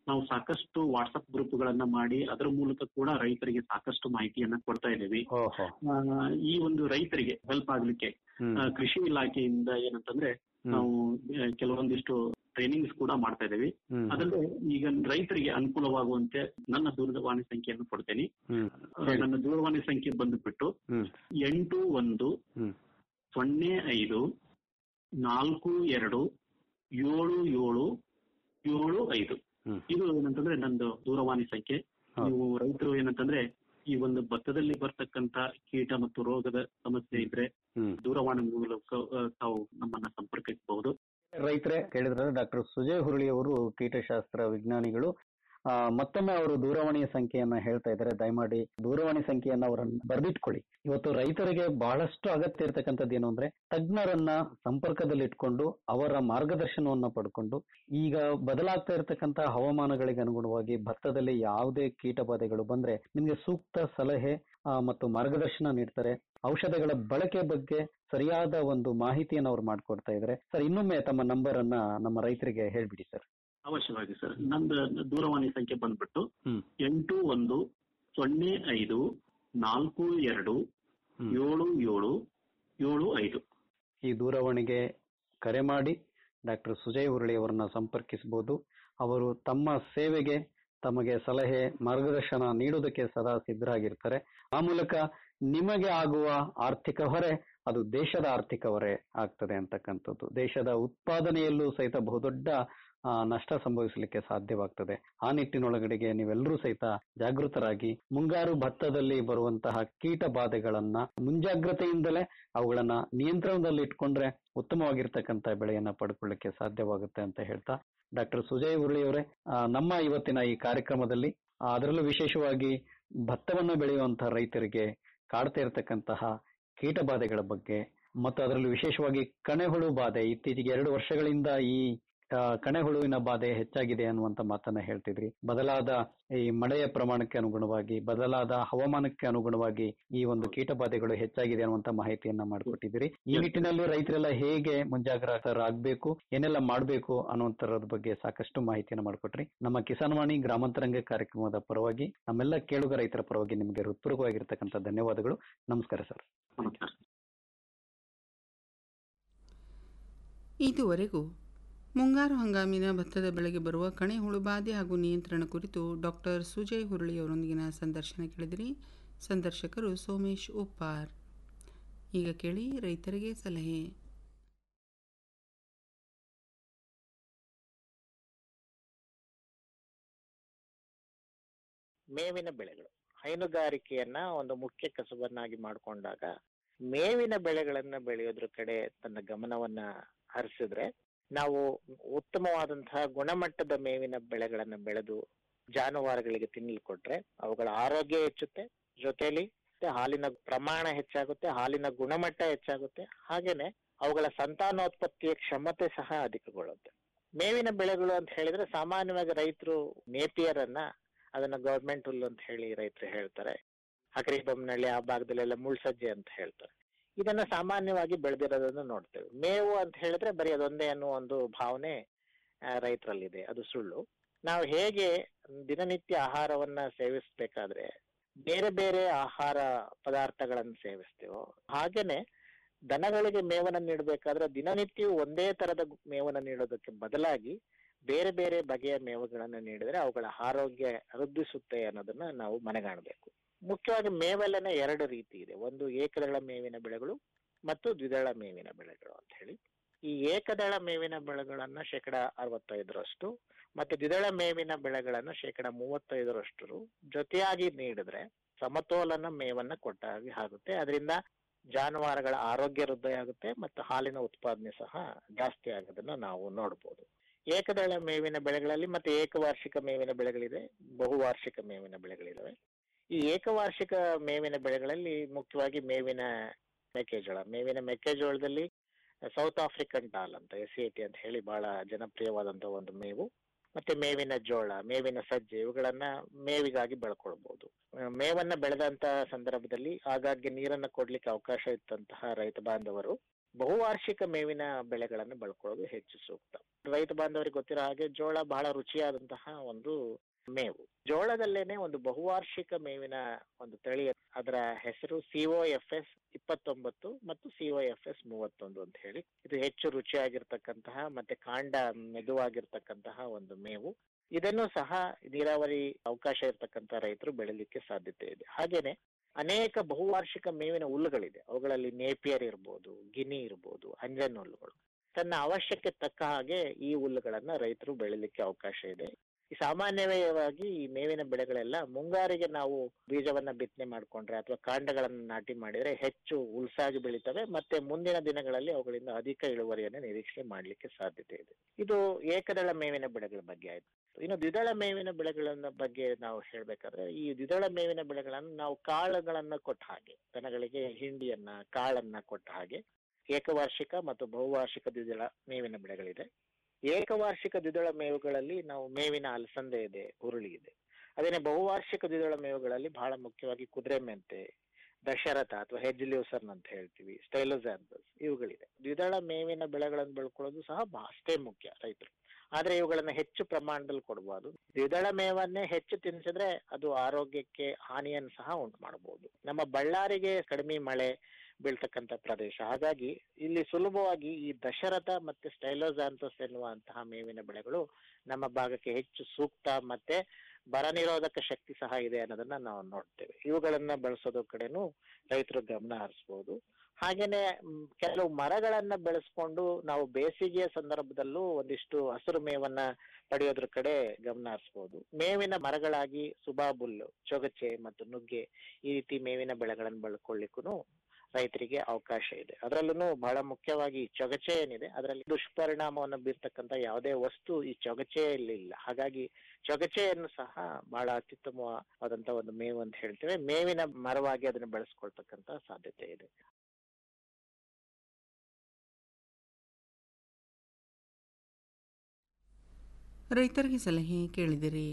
ನಾವು ಸಾಕಷ್ಟು ವಾಟ್ಸಪ್ ಗ್ರೂಪ್ಗಳನ್ನ ಮಾಡಿ ಅದರ ಮೂಲಕ ಕೂಡ ರೈತರಿಗೆ ಸಾಕಷ್ಟು ಮಾಹಿತಿಯನ್ನ ಕೊಡ್ತಾ ಇದ್ದೀವಿ ಓಹೋ ಆ, ಈ ಒಂದು ರೈತರಿಗೆ ಹೆಲ್ಪ್ ಆಗ್ಲಿಕ್ಕೆ ಹ್ಮ್. ಆ, ಕೃಷಿ ಇಲಾಖೆಯಿಂದ ಏನಂತಂದ್ರೆ ನಾವು ಆ, ಕೆಲವೊಂದಿಷ್ಟು ಟ್ರೈನಿಂಗ್ಸ್ ಕೂಡ ಮಾಡ್ತಾ ಇದ್ದೀವಿ ಹ್ಮ್. ಅದಲ್ಲದೆ ಈಗ ರೈತರಿಗೆ ಅನುಕೂಲವಾಗುವಂತೆ ನನ್ನ ದೂರವಾಣಿ ಸಂಖ್ಯೆಯನ್ನು ಕೊಡ್ತೇನೆ ಹ್ಮ್. ಆ, ನನ್ನ ದೂರವಾಣಿ ಸಂಖ್ಯೆ ಬಂದುಬಿಟ್ಟು ಹ್ಮ್. ಎಂಟು ಒಂದು ಹ್ಮ್. ಸೊನ್ನೆ ಐದು ನಾಲ್ಕು ಎರಡು ಏಳು ಏಳು ಏಳು ಐದು ಹ್ಮ್. ಇದು ಏನಂತಂದ್ರೆ ನಂದು ದೂರವಾಣಿ ಸಂಖ್ಯೆ ಹೌದು. ನೀವು ರೈತರು ಏನಂತಂದ್ರೆ ಈ ಒಂದು ಭತ್ತದಲ್ಲಿ ಬರ್ತಕ್ಕಂತ ಕೀಟ ಮತ್ತು ರೋಗದ ಸಮಸ್ಯೆ ಇದ್ರೆ ಹ್ಮ್. ದೂರವಾಣಿ ಮೂಲಕ ಆ, ತಾವು ನಮ್ಮನ್ನ ಸಂಪರ್ಕಿಸಬಹುದು ರೈತರೇ ಕೇಳಿದ್ರೆ ಡಾಕ್ಟರ್ ಸುಜಯ್ ಹುರುಳಿ ಅವರು ಕೀಟಶಾಸ್ತ್ರ ವಿಜ್ಞಾನಿಗಳು ಆ, ಮತ್ತೊಮ್ಮೆ ಅವರು ದೂರವಾಣಿ ಸಂಖ್ಯೆಯನ್ನ ಹೇಳ್ತಾ ಇದ್ದಾರೆ ದಯಮಾಡಿ ದೂರವಾಣಿ ಸಂಖ್ಯೆಯನ್ನ ಅವರನ್ನ ಬರೆದಿಟ್ಕೊಳ್ಳಿ ಇವತ್ತು ರೈತರಿಗೆ ಬಹಳಷ್ಟು ಅಗತ್ಯ ಇರತಕ್ಕಂಥದ್ದು ಏನು ಅಂದ್ರೆ ತಜ್ಞರನ್ನ ಸಂಪರ್ಕದಲ್ಲಿ ಇಟ್ಕೊಂಡು ಅವರ ಮಾರ್ಗದರ್ಶನವನ್ನ ಪಡ್ಕೊಂಡು ಈಗ ಬದಲಾಗ್ತಾ ಇರತಕ್ಕಂತ ಹವಾಮಾನಗಳಿಗೆ ಅನುಗುಣವಾಗಿ ಭತ್ತದಲ್ಲಿ ಯಾವುದೇ ಕೀಟ ಬಾಧೆಗಳು ಬಂದ್ರೆ ನಿಮ್ಗೆ ಸೂಕ್ತ ಸಲಹೆ ಆ, ಮತ್ತು ಮಾರ್ಗದರ್ಶನ ನೀಡ್ತಾರೆ ಔಷಧಗಳ ಬಳಕೆ ಬಗ್ಗೆ ಸರಿಯಾದ ಒಂದು ಮಾಹಿತಿಯನ್ನು ಅವ್ರು ಮಾಡ್ಕೊಡ್ತಾ ಇದ್ದಾರೆ ಸರ್ ಇನ್ನೊಮ್ಮೆ ತಮ್ಮ ನಂಬರ್ ಅನ್ನ ನಮ್ಮ ರೈತರಿಗೆ ಹೇಳ್ಬಿಡಿ ಸರ್ ಅವಶ್ಯವಾಗಿ ಸರ್ ನಂದು ದೂರವಾಣಿ ಸಂಖ್ಯೆ ಬಂದ್ಬಿಟ್ಟು ಹ್ಮ್. ಎಂಟು ಒಂದು ಸೊನ್ನೆ ಐದು ನಾಲ್ಕು ಎರಡು ಹ್ಮ್. ಏಳು ಏಳು ಏಳು ಐದು ಈ ದೂರವಾಣಿಗೆ ಕರೆ ಮಾಡಿ ಡಾಕ್ಟರ್ ಸುಜಯ್ ಹುರುಳಿ ಅವರನ್ನ ಸಂಪರ್ಕಿಸಬಹುದು ಅವರು ತಮ್ಮ ಸೇವೆಗೆ ತಮಗೆ ಸಲಹೆ ಮಾರ್ಗದರ್ಶನ ನೀಡುವುದಕ್ಕೆ ಸದಾ ಸಿದ್ಧರಾಗಿರ್ತಾರೆ ಆ ಮೂಲಕ ನಿಮಗೆ ಆಗುವ ಆರ್ಥಿಕ ಹೊರೆ ಅದು ದೇಶದ ಆರ್ಥಿಕ ಹೊರೆ ಆಗ್ತದೆ ಅಂತಕ್ಕಂಥದ್ದು ದೇಶದ ಉತ್ಪಾದನೆಯಲ್ಲೂ ಸಹಿತ ಬಹುದೊಡ್ಡ ಆ, ನಷ್ಟ ಸಂಭವಿಸಲಿಕ್ಕೆ ಸಾಧ್ಯವಾಗ್ತದೆ ಆ ನಿಟ್ಟಿನೊಳಗಡೆಗೆ ನೀವೆಲ್ಲರೂ ಸಹಿತ ಜಾಗೃತರಾಗಿ ಮುಂಗಾರು ಭತ್ತದಲ್ಲಿ ಬರುವಂತಹ ಕೀಟ ಬಾಧೆಗಳನ್ನ ಮುಂಜಾಗ್ರತೆಯಿಂದಲೇ ಅವುಗಳನ್ನ ನಿಯಂತ್ರಣದಲ್ಲಿ ಇಟ್ಕೊಂಡ್ರೆ ಉತ್ತಮವಾಗಿರ್ತಕ್ಕಂಥ ಬೆಳೆಯನ್ನ ಪಡ್ಕೊಳ್ಳಿಕ್ಕೆ ಸಾಧ್ಯವಾಗುತ್ತೆ ಅಂತ ಹೇಳ್ತಾ ಡಾಕ್ಟರ್ ಸುಜಯ್ ಉರುಳಿ ಅವರೇ ಆ, ನಮ್ಮ ಇವತ್ತಿನ ಈ ಕಾರ್ಯಕ್ರಮದಲ್ಲಿ ಆ, ಅದರಲ್ಲೂ ವಿಶೇಷವಾಗಿ ಭತ್ತವನ್ನು ಬೆಳೆಯುವಂತಹ ರೈತರಿಗೆ ಕಾಡ್ತಾ ಇರತಕ್ಕಂತಹ ಕೀಟ ಬಾಧೆಗಳ ಬಗ್ಗೆ ಮತ್ತು ಅದರಲ್ಲೂ ವಿಶೇಷವಾಗಿ ಕಣೆಹುಳು ಬಾಧೆ ಇತ್ತೀಚೆಗೆ ಎರಡು ವರ್ಷಗಳಿಂದ ಈ ಆ, ಕಣೆಹುಳುವಿನ ಬಾಧೆ ಹೆಚ್ಚಾಗಿದೆ ಅನ್ನುವಂತ ಮಾತನ್ನ ಹೇಳ್ತಿದ್ರಿ ಬದಲಾದ ಈ ಮಳೆಯ ಪ್ರಮಾಣಕ್ಕೆ ಅನುಗುಣವಾಗಿ ಬದಲಾದ ಹವಾಮಾನಕ್ಕೆ ಅನುಗುಣವಾಗಿ ಈ ಒಂದು ಕೀಟ ಬಾಧೆಗಳು ಹೆಚ್ಚಾಗಿದೆ ಅನ್ನುವಂತ ಮಾಹಿತಿಯನ್ನ ಮಾಡಿಕೊಟ್ಟಿದ್ದೀರಿ ಈ ನಿಟ್ಟಿನಲ್ಲಿ ರೈತರೆಲ್ಲ ಹೇಗೆ ಮುಂಜಾಗ್ರತರಾಗಬೇಕು ಏನೆಲ್ಲ ಮಾಡಬೇಕು ಅನ್ನುವಂತರದ ಬಗ್ಗೆ ಸಾಕಷ್ಟು ಮಾಹಿತಿಯನ್ನು ಮಾಡಿಕೊಟ್ರಿ ನಮ್ಮ ಕಿಸಾನ್ ವಾಣಿ ಗ್ರಾಮಾಂತರಂಗ ಕಾರ್ಯಕ್ರಮದ ಪರವಾಗಿ ನಮ್ಮೆಲ್ಲ ಕೇಳುಗ ರೈತರ ಪರವಾಗಿ ನಿಮಗೆ ಹೃತ್ಪೂರ್ವಕವಾಗಿರ್ತಕ್ಕಂಥ ಧನ್ಯವಾದಗಳು ನಮಸ್ಕಾರ ಸರ್ ನಮಸ್ಕಾರ ಇದುವರೆಗೂ ಮುಂಗಾರು ಹಂಗಾಮಿನ ಭತ್ತದ ಬೆಳೆಗೆ ಬರುವ ಕಣೆ ಹುಳು ಬಾಧೆ ಹಾಗೂ ನಿಯಂತ್ರಣ ಕುರಿತು ಡಾಕ್ಟರ್ ಸುಜಯ್ ಹುರುಳಿ ಅವರೊಂದಿಗಿನ ಸಂದರ್ಶನ ಕೇಳಿದಿರಿ ಸಂದರ್ಶಕರು ಸೋಮೇಶ್ ಉಪ್ಪಾರ್ ಈಗ ಕೇಳಿ ರೈತರಿಗೆ ಸಲಹೆ ಮೇವಿನ ಬೆಳೆಗಳು ಹೈನುಗಾರಿಕೆಯನ್ನ ಒಂದು ಮುಖ್ಯ ಕಸುಬನ್ನಾಗಿ ಮಾಡಿಕೊಂಡಾಗ ಮೇವಿನ ಬೆಳೆಗಳನ್ನ ಬೆಳೆಯೋದ್ರ ಕಡೆ ತನ್ನ ಗಮನವನ್ನ ಹರಿಸಿದ್ರೆ ನಾವು ಉತ್ತಮವಾದಂತಹ ಗುಣಮಟ್ಟದ ಮೇವಿನ ಬೆಳೆಗಳನ್ನ ಬೆಳೆದು ಜಾನುವಾರುಗಳಿಗೆ ತಿನ್ನಲು ಕೊಟ್ರೆ ಅವುಗಳ ಆರೋಗ್ಯ ಹೆಚ್ಚುತ್ತೆ ಜೊತೆಲಿ ಹಾಲಿನ ಪ್ರಮಾಣ ಹೆಚ್ಚಾಗುತ್ತೆ ಹಾಲಿನ ಗುಣಮಟ್ಟ ಹೆಚ್ಚಾಗುತ್ತೆ ಹಾಗೇನೆ ಅವುಗಳ ಸಂತಾನೋತ್ಪತ್ತಿಯ ಕ್ಷಮತೆ ಸಹ ಅಧಿಕಗೊಳ್ಳುತ್ತೆ ಮೇವಿನ ಬೆಳೆಗಳು ಅಂತ ಹೇಳಿದ್ರೆ ಸಾಮಾನ್ಯವಾಗಿ ರೈತರು ನೇಪಿಯರ್ ಅನ್ನ ಅದನ್ನ ಗೌರ್ಮೆಂಟ್ ಹುಲ್ಲು ಅಂತ ಹೇಳಿ ರೈತರು ಹೇಳ್ತಾರೆ ಹಕರಿ ಬೊಮ್ಮನಹಳ್ಳಿ ಆ ಭಾಗದಲ್ಲೆಲ್ಲ ಮುಳ್ಸಜ್ಜೆ ಅಂತ ಹೇಳ್ತಾರೆ ಇದನ್ನ ಸಾಮಾನ್ಯವಾಗಿ ಬೆಳೆದಿರೋದನ್ನ ನೋಡ್ತೇವೆ ಮೇವು ಅಂತ ಹೇಳಿದ್ರೆ ಬರೀ ಅದೊಂದೇ ಅನ್ನೋ ಒಂದು ಭಾವನೆ ಆ, ರೈತರಲ್ಲಿದೆ ಅದು ಸುಳ್ಳು ನಾವು ಹೇಗೆ ದಿನನಿತ್ಯ ಆಹಾರವನ್ನ ಸೇವಿಸ್ಬೇಕಾದ್ರೆ ಬೇರೆ ಬೇರೆ ಆಹಾರ ಪದಾರ್ಥಗಳನ್ನು ಸೇವಿಸ್ತೇವೋ ಹಾಗೇನೆ ದನಗಳಿಗೆ ಮೇವನ್ನ ನೀಡಬೇಕಾದ್ರೆ ದಿನನಿತ್ಯವೂ ಒಂದೇ ತರದ ಮೇವನ್ನ ನೀಡೋದಕ್ಕೆ ಬದಲಾಗಿ ಬೇರೆ ಬೇರೆ ಬಗೆಯ ಮೇವುಗಳನ್ನ ನೀಡಿದ್ರೆ ಅವುಗಳ ಆರೋಗ್ಯ ವೃದ್ಧಿಸುತ್ತೆ ಅನ್ನೋದನ್ನ ನಾವು ಮನೆಗಾಣಬೇಕು ಮುಖ್ಯವಾಗಿ ಮೇವಲ್ಲೇನೆ ಎರಡು ರೀತಿ ಇದೆ ಒಂದು ಏಕದಳ ಮೇವಿನ ಬೆಳೆಗಳು ಮತ್ತು ದ್ವಿದಳ ಮೇವಿನ ಬೆಳೆಗಳು ಅಂತ ಹೇಳಿ ಈ ಏಕದಳ ಮೇವಿನ ಬೆಳೆಗಳನ್ನ ಶೇಕಡ ಅರವತ್ತೈದರಷ್ಟು ಮತ್ತೆ ದ್ವಿದಳ ಮೇವಿನ ಬೆಳೆಗಳನ್ನ ಶೇಕಡ ಮೂವತ್ತೈದರಷ್ಟು ಜೊತೆಯಾಗಿ ನೀಡಿದ್ರೆ ಸಮತೋಲನ ಮೇವನ್ನ ಕೊಟ್ಟಾಗಿ ಆಗುತ್ತೆ ಅದರಿಂದ ಜಾನುವಾರುಗಳ ಆರೋಗ್ಯ ವೃದ್ಧಿ ಆಗುತ್ತೆ ಮತ್ತು ಹಾಲಿನ ಉತ್ಪಾದನೆ ಸಹ ಜಾಸ್ತಿ ಆಗೋದನ್ನ ನಾವು ನೋಡ್ಬೋದು ಏಕದಳ ಮೇವಿನ ಬೆಳೆಗಳಲ್ಲಿ ಮತ್ತೆ ಏಕವಾರ್ಷಿಕ ಮೇವಿನ ಬೆಳೆಗಳಿದೆ ಬಹುವಾರ್ಷಿಕ ಮೇವಿನ ಬೆಳೆಗಳಿದಾವೆ ಈ ಏಕವಾರ್ಷಿಕ ಮೇವಿನ ಬೆಳೆಗಳಲ್ಲಿ ಮುಖ್ಯವಾಗಿ ಮೇವಿನ ಮೆಕ್ಕೆಜೋಳ ಮೇವಿನ ಮೆಕ್ಕೆಜೋಳದಲ್ಲಿ ಸೌತ್ ಆಫ್ರಿಕನ್ ಟಾಲ್ ಅಂತ ಎಸ್ ಟಿ ಅಂತ ಹೇಳಿ ಬಹಳ ಜನಪ್ರಿಯವಾದಂತಹ ಒಂದು ಮೇವು ಮತ್ತೆ ಮೇವಿನ ಜೋಳ ಮೇವಿನ ಸಜ್ಜೆ ಇವುಗಳನ್ನ ಮೇವಿಗಾಗಿ ಬೆಳ್ಕೊಳ್ಬಹುದು ಆ, ಮೇವನ್ನ ಬೆಳೆದಂತ ಸಂದರ್ಭದಲ್ಲಿ ಆಗಾಗ್ಗೆ ನೀರನ್ನ ಕೊಡ್ಲಿಕ್ಕೆ ಅವಕಾಶ ಇತ್ತಂತಹ ರೈತ ಬಾಂಧವರು ಬಹುವಾರ್ಷಿಕ ಮೇವಿನ ಬೆಳೆಗಳನ್ನು ಬೆಳ್ಕೊಳ್ಳೋದು ಹೆಚ್ಚು ಸೂಕ್ತ ರೈತ ಬಾಂಧವರಿಗೆ ಗೊತ್ತಿರೋ ಹಾಗೆ ಜೋಳ ಬಹಳ ರುಚಿಯಾದಂತಹ ಒಂದು ಮೇವು ಜೋಳದಲ್ಲೇನೆ ಒಂದು ಬಹುವಾರ್ಷಿಕ ಮೇವಿನ ಒಂದು ತಳಿ ಅದರ ಹೆಸರು ಸಿಒ ಎಫ್ ಎಸ್ ಇಪ್ಪತ್ತೊಂಬತ್ತು ಮತ್ತು ಸಿಒ ಎಫ್ ಎಸ್ ಮೂವತ್ತೊಂದು ಅಂತ ಹೇಳಿ ಇದು ಹೆಚ್ಚು ರುಚಿಯಾಗಿರ್ತಕ್ಕಂತಹ ಮತ್ತೆ ಕಾಂಡ ಮೆದುವಾಗಿರ್ತಕ್ಕಂತಹ ಒಂದು ಮೇವು ಇದನ್ನು ಸಹ ನೀರಾವರಿ ಅವಕಾಶ ಇರತಕ್ಕಂತ ರೈತರು ಬೆಳಿಲಿಕ್ಕೆ ಸಾಧ್ಯತೆ ಇದೆ ಹಾಗೇನೆ ಅನೇಕ ಬಹುವಾರ್ಷಿಕ ಮೇವಿನ ಹುಲ್ಲುಗಳಿದೆ ಅವುಗಳಲ್ಲಿ ನೇಪಿಯರ್ ಇರ್ಬೋದು ಗಿನಿ ಇರ್ಬೋದು ಅಂಜನ್ ಹುಲ್ಲುಗಳು ತನ್ನ ಅವಶ್ಯಕ್ಕೆ ತಕ್ಕ ಹಾಗೆ ಈ ಹುಲ್ಲುಗಳನ್ನ ರೈತರು ಬೆಳಿಲಿಕ್ಕೆ ಅವಕಾಶ ಇದೆ ಈ ಸಾಮಾನ್ಯವಾಗಿ ಈ ಮೇವಿನ ಬೆಳೆಗಳೆಲ್ಲ ಮುಂಗಾರಿಗೆ ನಾವು ಬೀಜವನ್ನ ಬಿತ್ತನೆ ಮಾಡ್ಕೊಂಡ್ರೆ ಅಥವಾ ಕಾಂಡಗಳನ್ನ ನಾಟಿ ಮಾಡಿದ್ರೆ ಹೆಚ್ಚು ಉಲ್ಸಾಗಿ ಬೆಳಿತವೆ ಮತ್ತೆ ಮುಂದಿನ ದಿನಗಳಲ್ಲಿ ಅವುಗಳಿಂದ ಅಧಿಕ ಇಳುವರಿಯನ್ನು ನಿರೀಕ್ಷೆ ಮಾಡ್ಲಿಕ್ಕೆ ಸಾಧ್ಯತೆ ಇದೆ ಇದು ಏಕದಳ ಮೇವಿನ ಬೆಳೆಗಳ ಬಗ್ಗೆ ಆಯ್ತು ಇನ್ನು ದ್ವಿದಳ ಮೇವಿನ ಬೆಳೆಗಳನ್ನ ಬಗ್ಗೆ ನಾವು ಹೇಳ್ಬೇಕಾದ್ರೆ ಈ ದ್ವಿದಳ ಮೇವಿನ ಬೆಳೆಗಳನ್ನು ನಾವು ಕಾಳುಗಳನ್ನ ಕೊಟ್ಟ ಹಾಗೆ ದನಗಳಿಗೆ ಹಿಂಡಿಯನ್ನ ಕಾಳನ್ನ ಕೊಟ್ಟ ಹಾಗೆ ಏಕವಾರ್ಷಿಕ ಮತ್ತು ಬಹುವಾರ್ಷಿಕ ದ್ವಿದಳ ಮೇವಿನ ಬೆಳೆಗಳಿದೆ ಏಕವಾರ್ಷಿಕ ದ್ವಿದಳ ಮೇವುಗಳಲ್ಲಿ ನಾವು ಮೇವಿನ ಅಲಸಂದೆ ಇದೆ ಹುರುಳಿ ಇದೆ ಅದೇನೆ ಬಹುವಾರ್ಷಿಕ ದ್ವಿದಳ ಮೇವುಗಳಲ್ಲಿ ಬಹಳ ಮುಖ್ಯವಾಗಿ ಕುದುರೆ ಮೆಂತೆ ದಶರಥ ಅಥವಾ ಹೆಜ್ಲಿಯೂಸರ್ನ್ ಅಂತ ಹೇಳ್ತೀವಿ ಸ್ಟೈಲೋಸಾಂಥಸ್ ಇವುಗಳಿದೆ ದ್ವಿದಳ ಮೇವಿನ ಬೆಳೆಗಳನ್ನು ಬೆಳ್ಕೊಳ್ಳೋದು ಸಹ ಬಹಳ ಅಷ್ಟೇ ಮುಖ್ಯ ರೈತರು ಆದ್ರೆ ಇವುಗಳನ್ನ ಹೆಚ್ಚು ಪ್ರಮಾಣದಲ್ಲಿ ಕೊಡಬಹುದು ದ್ವಿದಳ ಮೇವನ್ನೇ ಹೆಚ್ಚು ತಿನ್ಸಿದ್ರೆ ಅದು ಆರೋಗ್ಯಕ್ಕೆ ಹಾನಿಯನ್ನು ಸಹ ಉಂಟು ಮಾಡಬಹುದು ನಮ್ಮ ಬಳ್ಳಾರಿಗೆ ಕಡಿಮೆ ಮಳೆ ಬೀಳ್ತಕ್ಕಂತ ಪ್ರದೇಶ ಹಾಗಾಗಿ ಇಲ್ಲಿ ಸುಲಭವಾಗಿ ಈ ದಶರಥ ಮತ್ತೆ ಸ್ಟೈಲೋಸಾಂಥಸ್ ಎನ್ನುವಂತಹ ಮೇವಿನ ಬೆಳೆಗಳು ನಮ್ಮ ಭಾಗಕ್ಕೆ ಹೆಚ್ಚು ಸೂಕ್ತ ಮತ್ತೆ ಬರ ನಿರೋಧಕ ಶಕ್ತಿ ಸಹ ಇದೆ ಅನ್ನೋದನ್ನ ನಾವು ನೋಡ್ತೇವೆ ಇವುಗಳನ್ನ ಬಳಸೋದ್ರ ಕಡೆನೂ ರೈತರು ಗಮನ ಹರಿಸಬಹುದು ಹಾಗೇನೆ ಮ್, ಕೆಲವು ಮರಗಳನ್ನ ಬೆಳೆಸ್ಕೊಂಡು ನಾವು ಬೇಸಿಗೆಯ ಸಂದರ್ಭದಲ್ಲೂ ಒಂದಿಷ್ಟು ಹಸಿರು ಮೇವನ್ನ ಪಡೆಯೋದ್ರ ಕಡೆ ಗಮನ ಹರಿಸಬಹುದು ಮೇವಿನ ಮರಗಳಾಗಿ ಸುಬಾಬುಲ್ಲು ಚೊಗಚೆ ಮತ್ತು ನುಗ್ಗೆ ಈ ರೀತಿ ಮೇವಿನ ಬೆಳೆಗಳನ್ನು ಬೆಳ್ಕೊಳ್ಳಿಕ್ಕೂ ರೈತರಿಗೆ ಅವಕಾಶ ಇದೆ ಅದರಲ್ಲೂ ಬಹಳ ಮುಖ್ಯವಾಗಿ ಈ ಚೊಗಚೆ ಏನಿದೆ ಅದರಲ್ಲಿ ದುಷ್ಪರಿಣಾಮವನ್ನು ಬೀರ್ತಕ್ಕಂತ ಯಾವುದೇ ವಸ್ತು ಈ ಚೊಗಚೆಯಲ್ಲಿ ಇಲ್ಲ ಹಾಗಾಗಿ ಚೊಗಚೆಯನ್ನು ಸಹ ಬಹಳ ಅತ್ಯುತ್ತಮವಾದಂತ ಒಂದು ಮೇವು ಅಂತ ಹೇಳ್ತೇವೆ ಮೇವಿನ ಮರವಾಗಿ ಅದನ್ನು ಬೆಳೆಸ್ಕೊಳ್ತಕ್ಕಂತ ಸಾಧ್ಯತೆ ಇದೆ ರೈತರಿಗೆ ಸಲಹೆ ಕೇಳಿದಿರಿ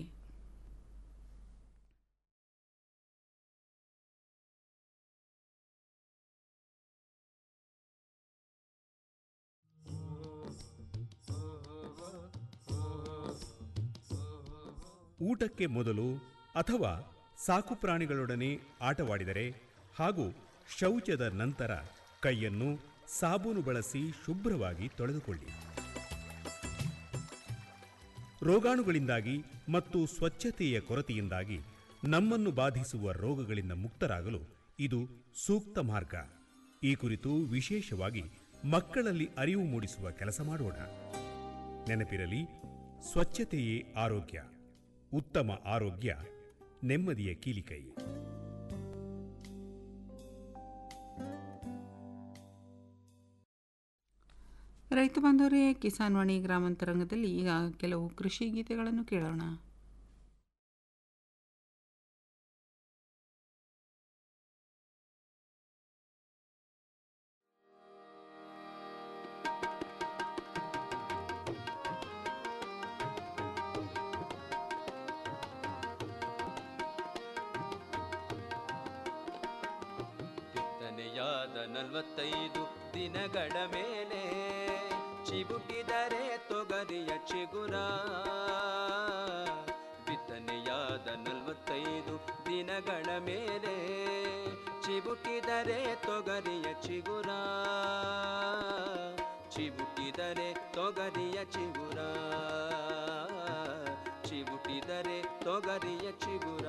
ಊಟಕ್ಕೆ ಮೊದಲು ಅಥವಾ ಸಾಕು ಪ್ರಾಣಿಗಳೊಡನೆ ಆಟವಾಡಿದರೆ ಹಾಗೂ ಶೌಚದ ನಂತರ ಕೈಯನ್ನು ಸಾಬೂನು ಬಳಸಿ ಶುಭ್ರವಾಗಿ ತೊಳೆದುಕೊಳ್ಳಿ ರೋಗಾಣುಗಳಿಂದಾಗಿ ಮತ್ತು ಸ್ವಚ್ಛತೆಯ ಕೊರತೆಯಿಂದಾಗಿ ನಮ್ಮನ್ನು ಬಾಧಿಸುವ ರೋಗಗಳಿಂದ ಮುಕ್ತರಾಗಲು ಇದು ಸೂಕ್ತ ಮಾರ್ಗ ಈ ಕುರಿತು ವಿಶೇಷವಾಗಿ ಮಕ್ಕಳಲ್ಲಿ ಅರಿವು ಮೂಡಿಸುವ ಕೆಲಸ ಮಾಡೋಣ ನೆನಪಿರಲಿ ಸ್ವಚ್ಛತೆಯೇ ಆರೋಗ್ಯ ಉತ್ತಮ ಆರೋಗ್ಯ ನೆಮ್ಮದಿಯ ಕೀಲಿಕೈ ರೈತ ಬಾಂಧವರೇ ಕಿಸಾನ್ ವಾಣಿ ಗ್ರಾಮಾಂತರಂಗದಲ್ಲಿ ಈಗ ಕೆಲವು ಕೃಷಿ ಗೀತೆಗಳನ್ನು ಕೇಳೋಣ ಬಿತ್ತನೆಯಾದ ನಲವತ್ತೈದು ದಿನಗಳ ಮೇಲೆ ಚಿಬುಟಿದರೆ ತೊಗರಿಯ ಚಿಗುರ ಬಿತ್ತನೆಯಾದ ನಲವತ್ತೈದು ದಿನಗಳ ಮೇಲೆ ಚಿಬುಟಿದರೆ ತೊಗರಿಯ ಚಿಗುರ ಚಿಬುಟಿದರೆ ತೊಗರಿಯ ಚಿಗುರ ಚಿಬುಟಿದರೆ ತೊಗರಿಯ ಚಿಗುರ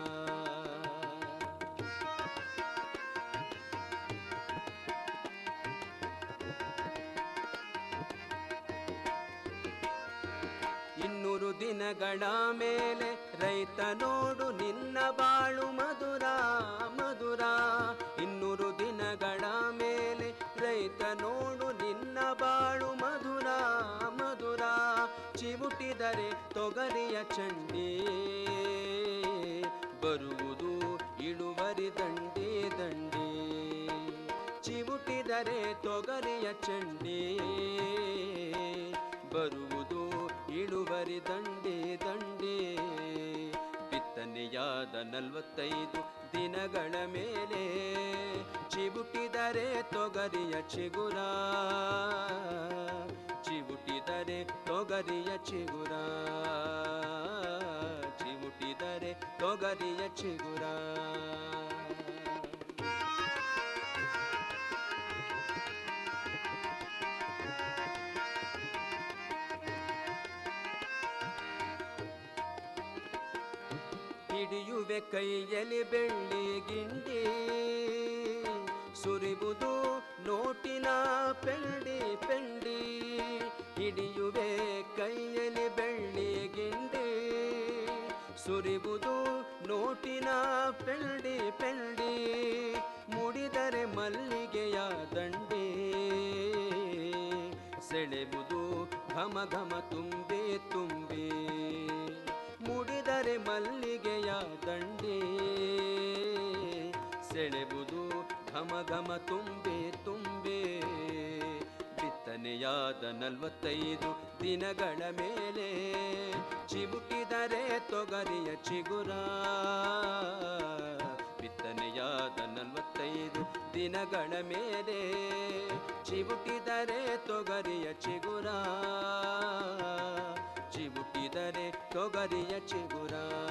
ಇನ್ನೂರು ದಿನಗಳ ಮೇಲೆ ರೈತ ನೋಡು ನಿನ್ನ ಬಾಳು ಮಧುರ ಮಧುರ ಇನ್ನೂರು ದಿನಗಳ ಮೇಲೆ ರೈತ ನೋಡು ನಿನ್ನ ಬಾಳು ಮಧುರ ಮಧುರ ಚಿವುಟಿದರೆ ತೊಗರಿಯ ಚಂಡಿ ಬರುವುದು ಇಳುವರಿ ದಂಡಿ ದಂಡಿ ಚಿವುಟಿದರೆ ತೊಗರಿಯ ಚಂಡಿ ಬರುವುದು ಇಳುವರಿ ದಂಡಿ ದಂಡಿ ಬಿತ್ತನೆ ಬಿತ್ತನೆಯಾದ ನಲವತ್ತೈದು ದಿನಗಳ ಮೇಲೆ ಚಿಬುಟಿದರೆ ತೊಗರಿಯ ಚಿಗುರ ಚಿಬುಟಿದರೆ ತೊಗರಿಯ ಚಿಗುರ ಚಿಬುಟಿದರೆ ತೊಗರಿಯ ಚಿಗುರ ಹಿಡಿಯುವೆ ಕೈಯಲ್ಲಿ ಬೆಳ್ಳಿ ಗಿಂಡಿ ಸುರಿಬುದು ನೋಟಿನ ಪೆಂಡಿ ಪೆಂಡಿ ಹಿಡಿಯುವೆ ಕೈಯಲ್ಲಿ ಬೆಳ್ಳಿ ಗಿಂಡಿ ಸುರಿಬುದು ನೋಟಿನ ಪೆಂಡಿ ಪೆಂಡಿ ಮುಡಿದರೆ ಮಲ್ಲಿಗೆಯ ದಂಡಿ ಸೆಳೆಬುದು ಘಮ ಘಮ ತುಂಬಿ ತುಂಬಿ ಮುಡಿದರೆ ಮಲ್ಲಿಗೆಯ ದಂಡಿ ಸೆಳೆಬುದು ಘಮ ಘಮ ತುಂಬಿ ತುಂಬಿ ಬಿತ್ತನೆಯಾದ ನಲವತ್ತೈದು ದಿನಗಳ ಮೇಲೆ ಚಿಬುಟಿದರೆ ತೊಗರಿಯ ಚಿಗುರ ಬಿತ್ತನೆಯಾದ ನಲವತ್ತೈದು ದಿನಗಳ ಮೇಲೆ ಚಿಬುಟಿದರೆ ತೊಗರಿಯ ಚಿಗುರ ಚಿಬುಟಿದರೆ ತೊಗರಿಯ ಚಿಗುರ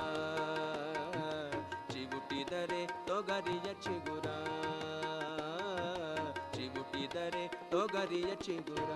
ಚಿಬುಟಿದರೆ ತೊಗರಿಯ ಚಿಗುರ ಚಿಬುಟಿದರೆ ತೊಗರಿಯ ಚಿಗುರ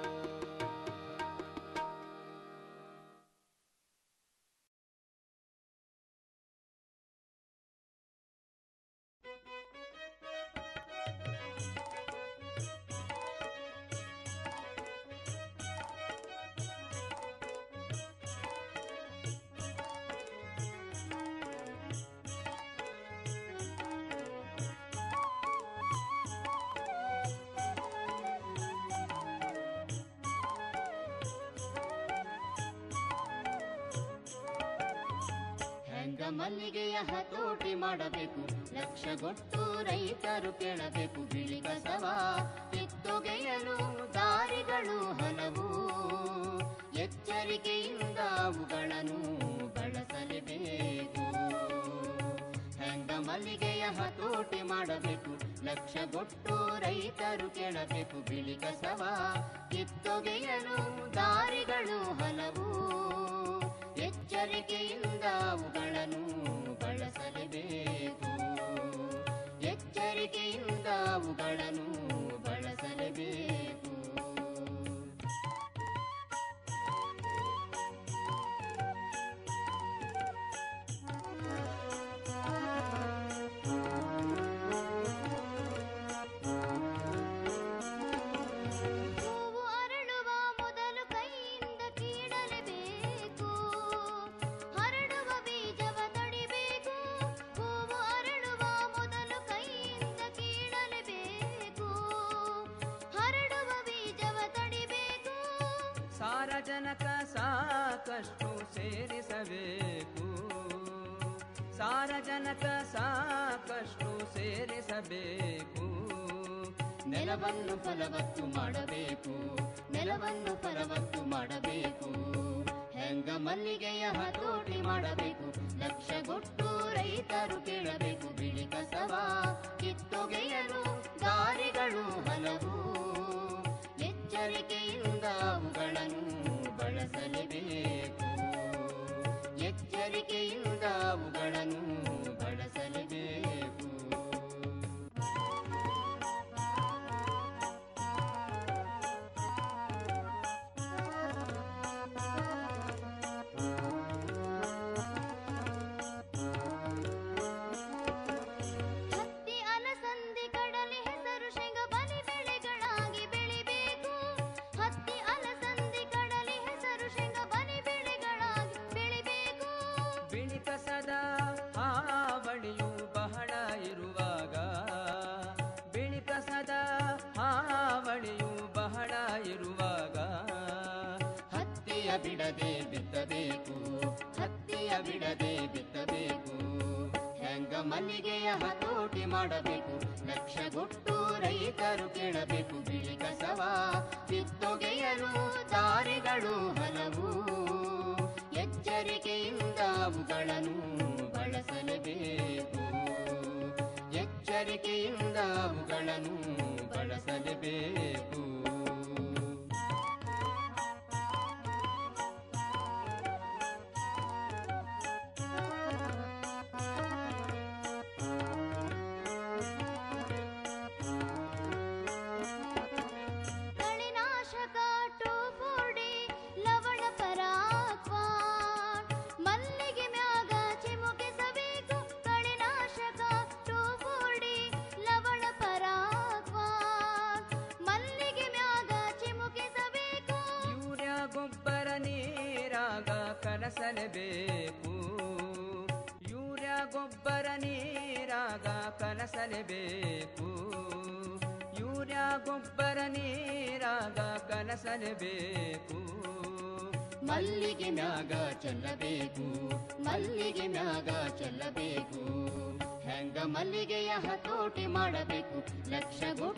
ಹೆಂಗ ಮಲ್ಲಿಗೆಯ ಹತೋಟಿ ಮಾಡಬೇಕು ಲಕ್ಷಗೊಟ್ಟು ರೈತರು ಕೇಳಬೇಕು ಬಿಳಿ ಕಸವ ಕಿತ್ತೊಗೆಯಲು ದಾರಿಗಳು ಹಲವು ಎಚ್ಚರಿಕೆಯಿಂದ ಅವುಗಳನ್ನು ಬಳಸಲೇಬೇಕು ಹೆಂಗ ಮಲ್ಲಿಗೆಯ ಹತೋಟಿ ಮಾಡಬೇಕು ಲಕ್ಷಗೊಟ್ಟು ರೈತರು ಕೇಳಬೇಕು ಬಿಳಿ ಕಸವ ಕಿತ್ತೊಗೆಯಲು ದಾರಿಗಳು ಹಲವು ಎಚ್ಚರಿಕೆಯಿಂದ ಅವುಗಳನ್ನು ಬಳಸಲೇಬೇಕು ಎಚ್ಚರಿಕೆಯಿಂದ ಅವುಗಳನ್ನು ಬಳಸಲೇಬೇಕು ಹೂವು ಅರಳುವ ಮೊದಲು ಕೈಯಿಂದ ಕೀಳಲೇಬೇಕು ಹರಡುವ ಬೀಜವ ತಡಿಬೇಕು ಹೂವು ಅರಳುವ ಮೊದಲು ಕೈಯಿಂದ ಕೀಳಲೇಬೇಕು ಹರಡುವ ಬೀಜವ ತಡಿಬೇಕು ಸಾರಜನಕ ಸಾಕಷ್ಟು ಸೇರಿಸಬೇಕು ಸಾರಜನಕ ಸಾಕಷ್ಟು ಸೇರಿಸಬೇಕು ನೆಲವನ್ನು ಫಲವತ್ತು ಮಾಡಬೇಕು ನೆಲವನ್ನು ಫಲವತ್ತು ಮಾಡಬೇಕು ಹೆಂಗ ಮಲ್ಲಿಗೆಯ ಹತೋಟಿ ಮಾಡಬೇಕು ಲಕ್ಷಗೊಟ್ಟು ರೈತರು ಕೇಳಬೇಕು ಬಿಳಿ ಕಸವ ಕಿತ್ತೊಗೆಯಲು ದಾರಿಗಳು ಹಲವು ಎಚ್ಚರಿಕೆಯಿಂದ ಅವುಗಳನ್ನು ಬಳಸಲೇಬೇಕು ಎಚ್ಚರಿಕೆಯಿಂದ ಅವುಗಳನ್ನು ಬಳಸಲೇಬೇಕು ಹತ್ತಿ ಅಲಸಂದಿ ಕಡಲೆ ಹೆಸರು ಶೇಂಗ ಬಲಿ ಬೆಳೆಗಳಾಗಿ ಬೆಳಿಬೇಕು ಹತ್ತಿ ಅಲಸಂದಿ ಕಡಲೆ ಹೆಸರು ಶೇಂಗ ಬಲಿ ಬೆಳೆಗಳಾಗಿ ಬೆಳಿಬೇಕು ಬಿಳಿ ಕಸದ ಹಾವಳಿಯು ಬಹಳ ಇರುವಾಗ ಬಿಳಿ ಕಸದ ಹಾವಳಿಯು ಬಹಳ ಇರುವಾಗ ಹತ್ತಿಯ ಬಿಡದೆ ಬಿತ್ತಬೇಕು ಹತ್ತಿಯ ಬಿಡದೆ ಬಿತ್ತಬೇಕು ಹೆಂಗ ಮಲ್ಲಿಗೆಯ ಹತೋಟಿ ಮಾಡಬೇಕು ಲಕ್ಷಗೊಟ್ಟು ರೈತರು ಕೇಳಬೇಕು ಬಿಳಿ ಕಸವ ಕಿತ್ತೊಗೆಯಲು ದಾರಿಗಳು ಹಲವು ಎಚ್ಚರಿಕೆಯಿಂದ ಅವುಗಳನ್ನು ಬಳಸ ಕನಸಲೇಬೇಕು ಯೂರಿಯಾ ಗೊಬ್ಬರ ನೀರಾಗ ಕನಸಲೇಬೇಕು ಯೂರಿಯಾ ಗೊಬ್ಬರ ನೀರಾಗ ಕನಸಲೇಬೇಕು ಮಲ್ಲಿಗೆ ಮ್ಯಾಗ ಚೆಲ್ಲಬೇಕು ಮಲ್ಲಿಗೆ ಮ್ಯಾಗ ಚೆಲ್ಲಬೇಕು ಹೆಂಗ ಮಲ್ಲಿಗೆಯ ಹತೋಟಿ ಮಾಡಬೇಕು ಲಕ್ಷ